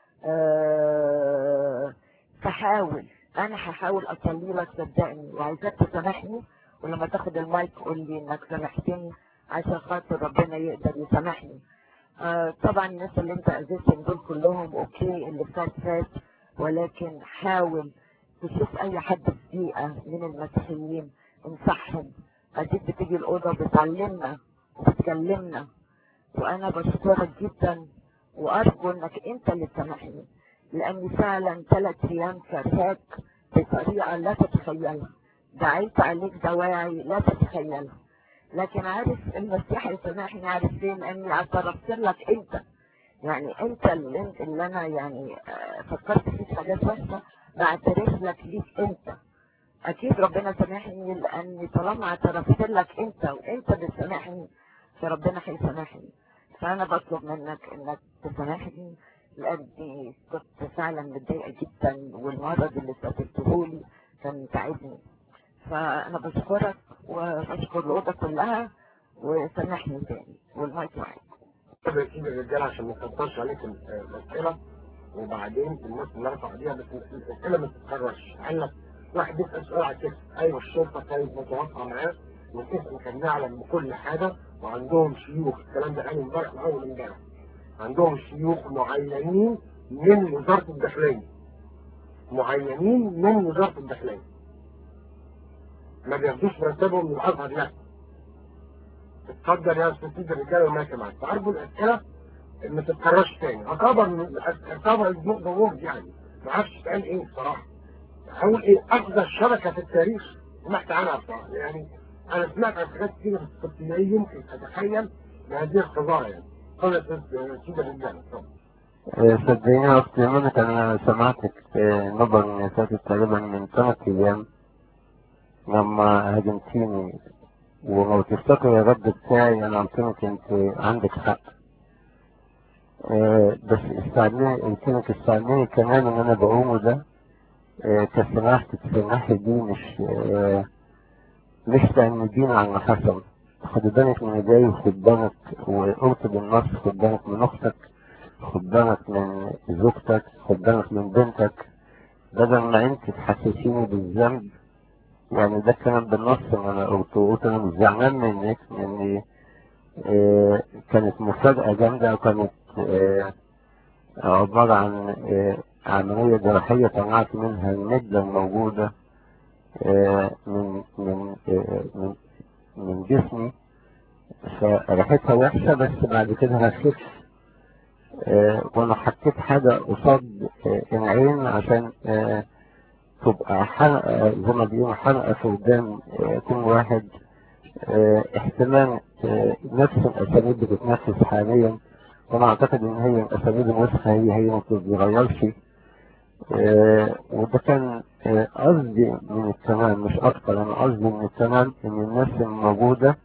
آه، فحاول انا هحاول اصلي لك صدقني وعايزاك تسامحني ولما تاخد المايك قول لي انك سامحتني عشان خاطر ربنا يقدر يسامحني آه، طبعا الناس اللي انت اذيتهم دول كلهم اوكي اللي فات فات ولكن حاول تشوف اي حد في بيئه من المسيحيين انصحهم اديك بتيجي الاوضه بتعلمنا وبتكلمنا وانا بشكرك جدا وارجو انك انت اللي تسامحني لاني فعلا ثلاث ايام كرهاك بطريقه لا تتخيلها دعيت عليك دواعي لا تتخيلها لكن عارف المسيح يسامحني عارف فين اني اعترفت لك انت يعني انت اللي, اللي انا يعني آه، فكرت فيك حاجات وحشه بعترف لك ليك انت اكيد ربنا سامحني لاني طالما اعترفت لك انت وانت بتسامحني فربنا هيسامحني فانا بطلب منك انك تسامحني لاني كنت فعلا متضايقه جدا والمرض اللي سببتهولي كان تعبني فانا بشكرك وبشكر الاوضه كلها وسامحني تاني والمايك معاك طب يا سيدي الرجاله عشان ما نكترش عليك الاسئله وبعدين الناس اللي رفع عليها بس الاسئله ما تتكررش قال لك واحد يسال سؤال على كده ايوه الشرطه كانت متواصله معاه والاسم كان يعلم بكل حاجه وعندهم شيوخ الكلام ده قال امبارح اول امبارح عندهم شيوخ معينين من وزاره الداخليه معينين من وزاره الداخليه ما بياخدوش مرتبهم من الازهر لا اتفضل يا استاذ سيدي الرجاله وماشي معاك فارجو الاسئله ما تتكررش تاني اعتبر من اعتبر النقطه وورد يعني ما اعرفش تقال ايه بصراحه اقول ايه افضل شبكه في التاريخ سمعت عنها بصراحه يعني انا سمعت عن حاجات كتير بس لا يمكن اتخيل بهذه الخزاره يعني اتفضل يا استاذ سيدي الرجاله اتفضل آه، صدقيني يا أختي إيمان أنا سمعتك في نظر اللي فاتت تقريبا من ثلاث أيام لما هاجمتيني ولو تفتكر الرد بتاعي أنا قلت لك أنت عندك حق آه، بس استعملي قلت لك استعملي الكلام اللي أنا بقوله ده آه، كسماحتك في الناحية دي مش آه، مش تأمدين على اللي حصل خد بالك من جاي خد بالك وقلت بالنص خد بالك من أختك خد بالك من زوجتك خد بالك من بنتك بدل ما انت تحسسيني بالذنب يعني ده كلام بالنص اللي انا قلته قلت انا مش زعلان منك لان آه كانت مفاجأة جامدة وكانت آه عبارة عن آه عملية جراحية طلعت منها المدة الموجودة آه من من آه من من جسمي فريحتها وحشة بس بعد كده هخف آه، وانا حطيت حاجة قصاد آه، العين عشان آه، تبقى حلقة زي ما بيقولوا حلقة في ودان آه، كل واحد آه، احتمال آه، نفس الاساليب بتتنفس حاليا وانا اعتقد ان هي الاساليب الوسخة هي هي ما بتتغيرش آه، وده كان آه، قصدي من الكلام مش اكتر انا قصدي من الكلام ان الناس الموجودة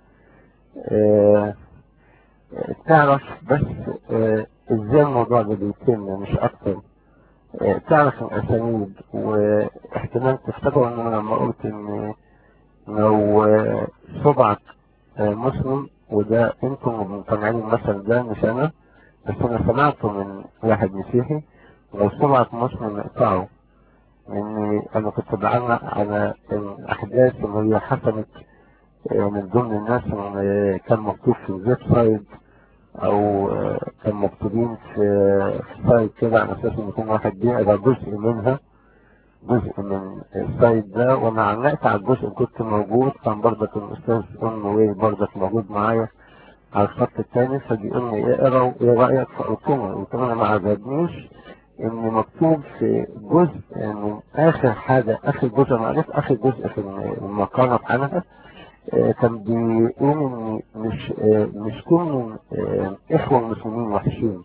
آه، تعرف بس آه، ازاي الموضوع ده بيتم مش اكتر آه، تعرف الاساليب واحتمال تفتكروا ان انا لما قلت ان لو آه، صبعك آه، مسلم وده انتم مطلعين المثل ده مش انا بس انا سمعته من واحد مسيحي لو صبعك مسلم اقطعه لاني انا كنت بعلق على الاحداث اللي هي حصلت آه، من ضمن الناس اللي كان مكتوب في الويب سايت او آه، كان مكتوبين في في سايت كده على اساس ان يكون واحد بيقرا جزء منها جزء من السايت ده وانا علقت على الجزء اللي كنت موجود كان برضك الاستاذ ام ويل برضك موجود معايا على الخط التاني فبيقول لي اقرا وايه رايك فقلت له قلت له انا ما عجبنيش ان مكتوب في جزء من اخر حاجه اخر جزء انا قريت اخر جزء في المقاله بتاعتها آه، كان بيقول ان مش آه، مش كل آه، اخوه المسلمين وحشين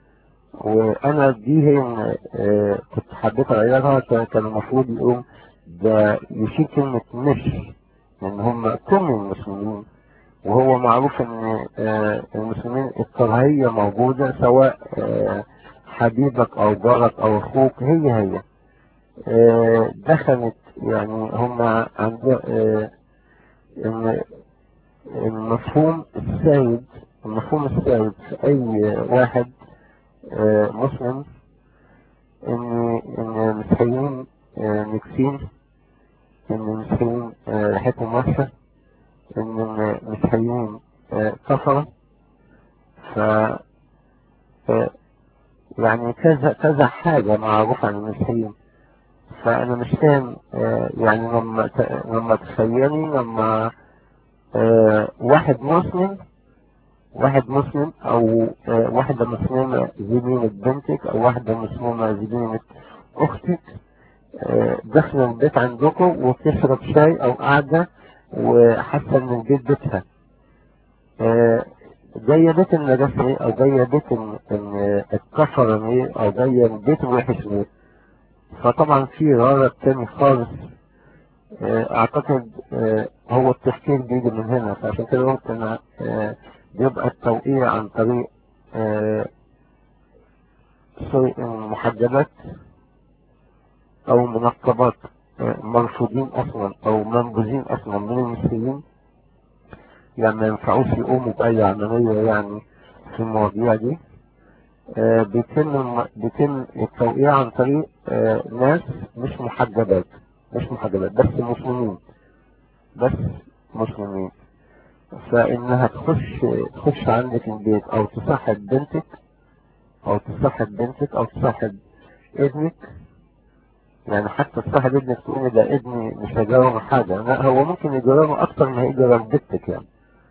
وانا دي هي إن، آه، كنت حبيت اغيرها كان كان المفروض يقول ده يشيل كلمه مش لان هم كل المسلمين وهو معروف ان آه، المسلمين الكراهيه موجوده سواء آه، حبيبك او جارك او اخوك هي هي آه، دخلت يعني هم عند آه، ان المفهوم السائد المفهوم السائد في اي واحد آه، مسلم ان ان المسيحيين آه، نكسين ان المسيحيين آه، ريحتهم وحشه ان المسيحيين آه، كفرة ف آه، يعني كذا كذا حاجة معروفة عن المسيحيين فأنا مش فاهم آه، يعني لما ت- لما تخيلي لما آه، واحد مسلم واحد مسلم أو آه، واحدة مسلمة زميلة بنتك أو واحدة مسلمة زميلة أختك آه، داخلة البيت عندكم وبتشرب شاي أو قاعدة وحاسة إن البيت بيتها آه، جاية بيت النجاسة إيه أو جاية بيت ال- ال- الكفرة إيه أو جاية البيت الوحش إيه فطبعا في غرض تاني خالص آه، اعتقد آه، هو التفكير بيجي من هنا فعشان كده قلت انا آه، بيبقى التوقيع عن طريق آه، سوري، محجبات او منقبات آه، مرفوضين اصلا او منبوذين اصلا من المسلمين يعني ما ينفعوش يقوموا باي عملية يعني في المواضيع دي آه، بيتم بيتم التوقيع عن طريق آه، ناس مش محجبات مش محجبات بس مسلمين بس مسلمين فإنها تخش تخش عندك البيت أو تصاحب بنتك أو تصاحب بنتك أو تصاحب ابنك يعني حتى تصاحب ابنك تقول ده ابني مش هيجرب حاجة لا هو ممكن يجربه أكتر ما هيجرب بنتك يعني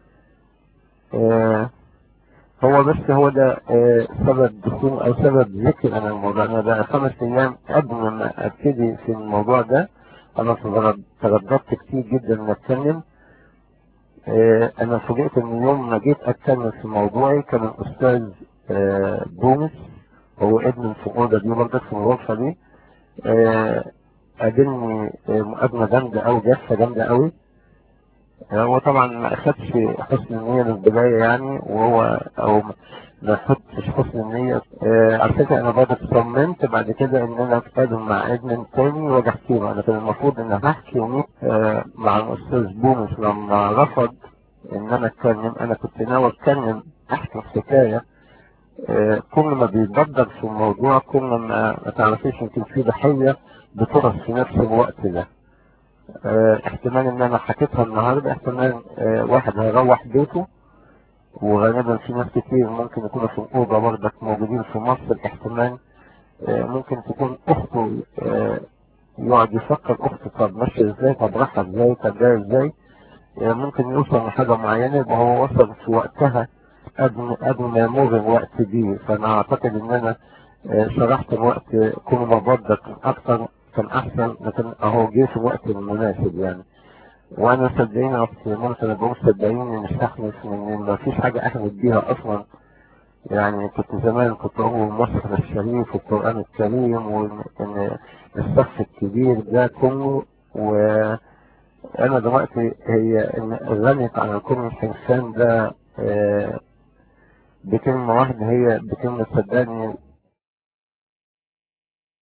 آه هو بس هو ده آه، سبب دخول او سبب ذكر انا الموضوع انا بقى خمس ايام قبل ما ابتدي في الموضوع ده انا تردد- ترددت كتير جدا ان اتكلم آه، انا فوجئت ان يوم ما جيت اتكلم في موضوعي كان الاستاذ آه، بومس هو ابن في الأوضة دي برضه في الغرفة دي آه، قابلني آه، مقابلة جامدة أوي جافة جامدة أوي آه، هو طبعا ما أخدش حسن النية من البداية يعني وهو أو ما خدتش حسن النية آه، على فكرة أنا برضه صممت بعد كده إن أنا أتقابل مع ابن تاني وأجي أحكي له أنا كان المفروض إن أنا هحكي يومين آه، مع الأستاذ بونس لما رفض إن أنا أتكلم أنا كنت ناوي أتكلم أحكي الحكاية آه، كل ما بيتبدل في الموضوع كل ما ما تعرفيش يمكن في ضحية بترس في نفس الوقت ده آه، احتمال ان انا حكيتها النهارده احتمال آه، واحد هيروح بيته وغالبا في ناس كتير ممكن يكونوا في الأوضة برضك موجودين في مصر احتمال آه، ممكن تكون أخته آه، يقعد يفكر أخته طب ماشي ازاي طب راح ازاي طب جاي ازاي آه، ممكن يوصل لحاجة معينة يبقى هو وصل في وقتها قبل قبل ما يمر الوقت دي فأنا أعتقد إن أنا آه، شرحت الوقت كل ما بدك أكتر كان أحسن لكن أهو جه في الوقت المناسب يعني وانا صدقيني اصل ممكن انا بقول صدقيني مش هحلف ان ما فيش حاجه احلف بيها اصلا يعني كنت زمان كنت اقول مصر الشريف والقران الكريم وان الصف الكبير ده كله وانا دلوقتي هي ان غنت عن كل الحسان ده آه، بكلمة واحدة هي بكلمة صدقني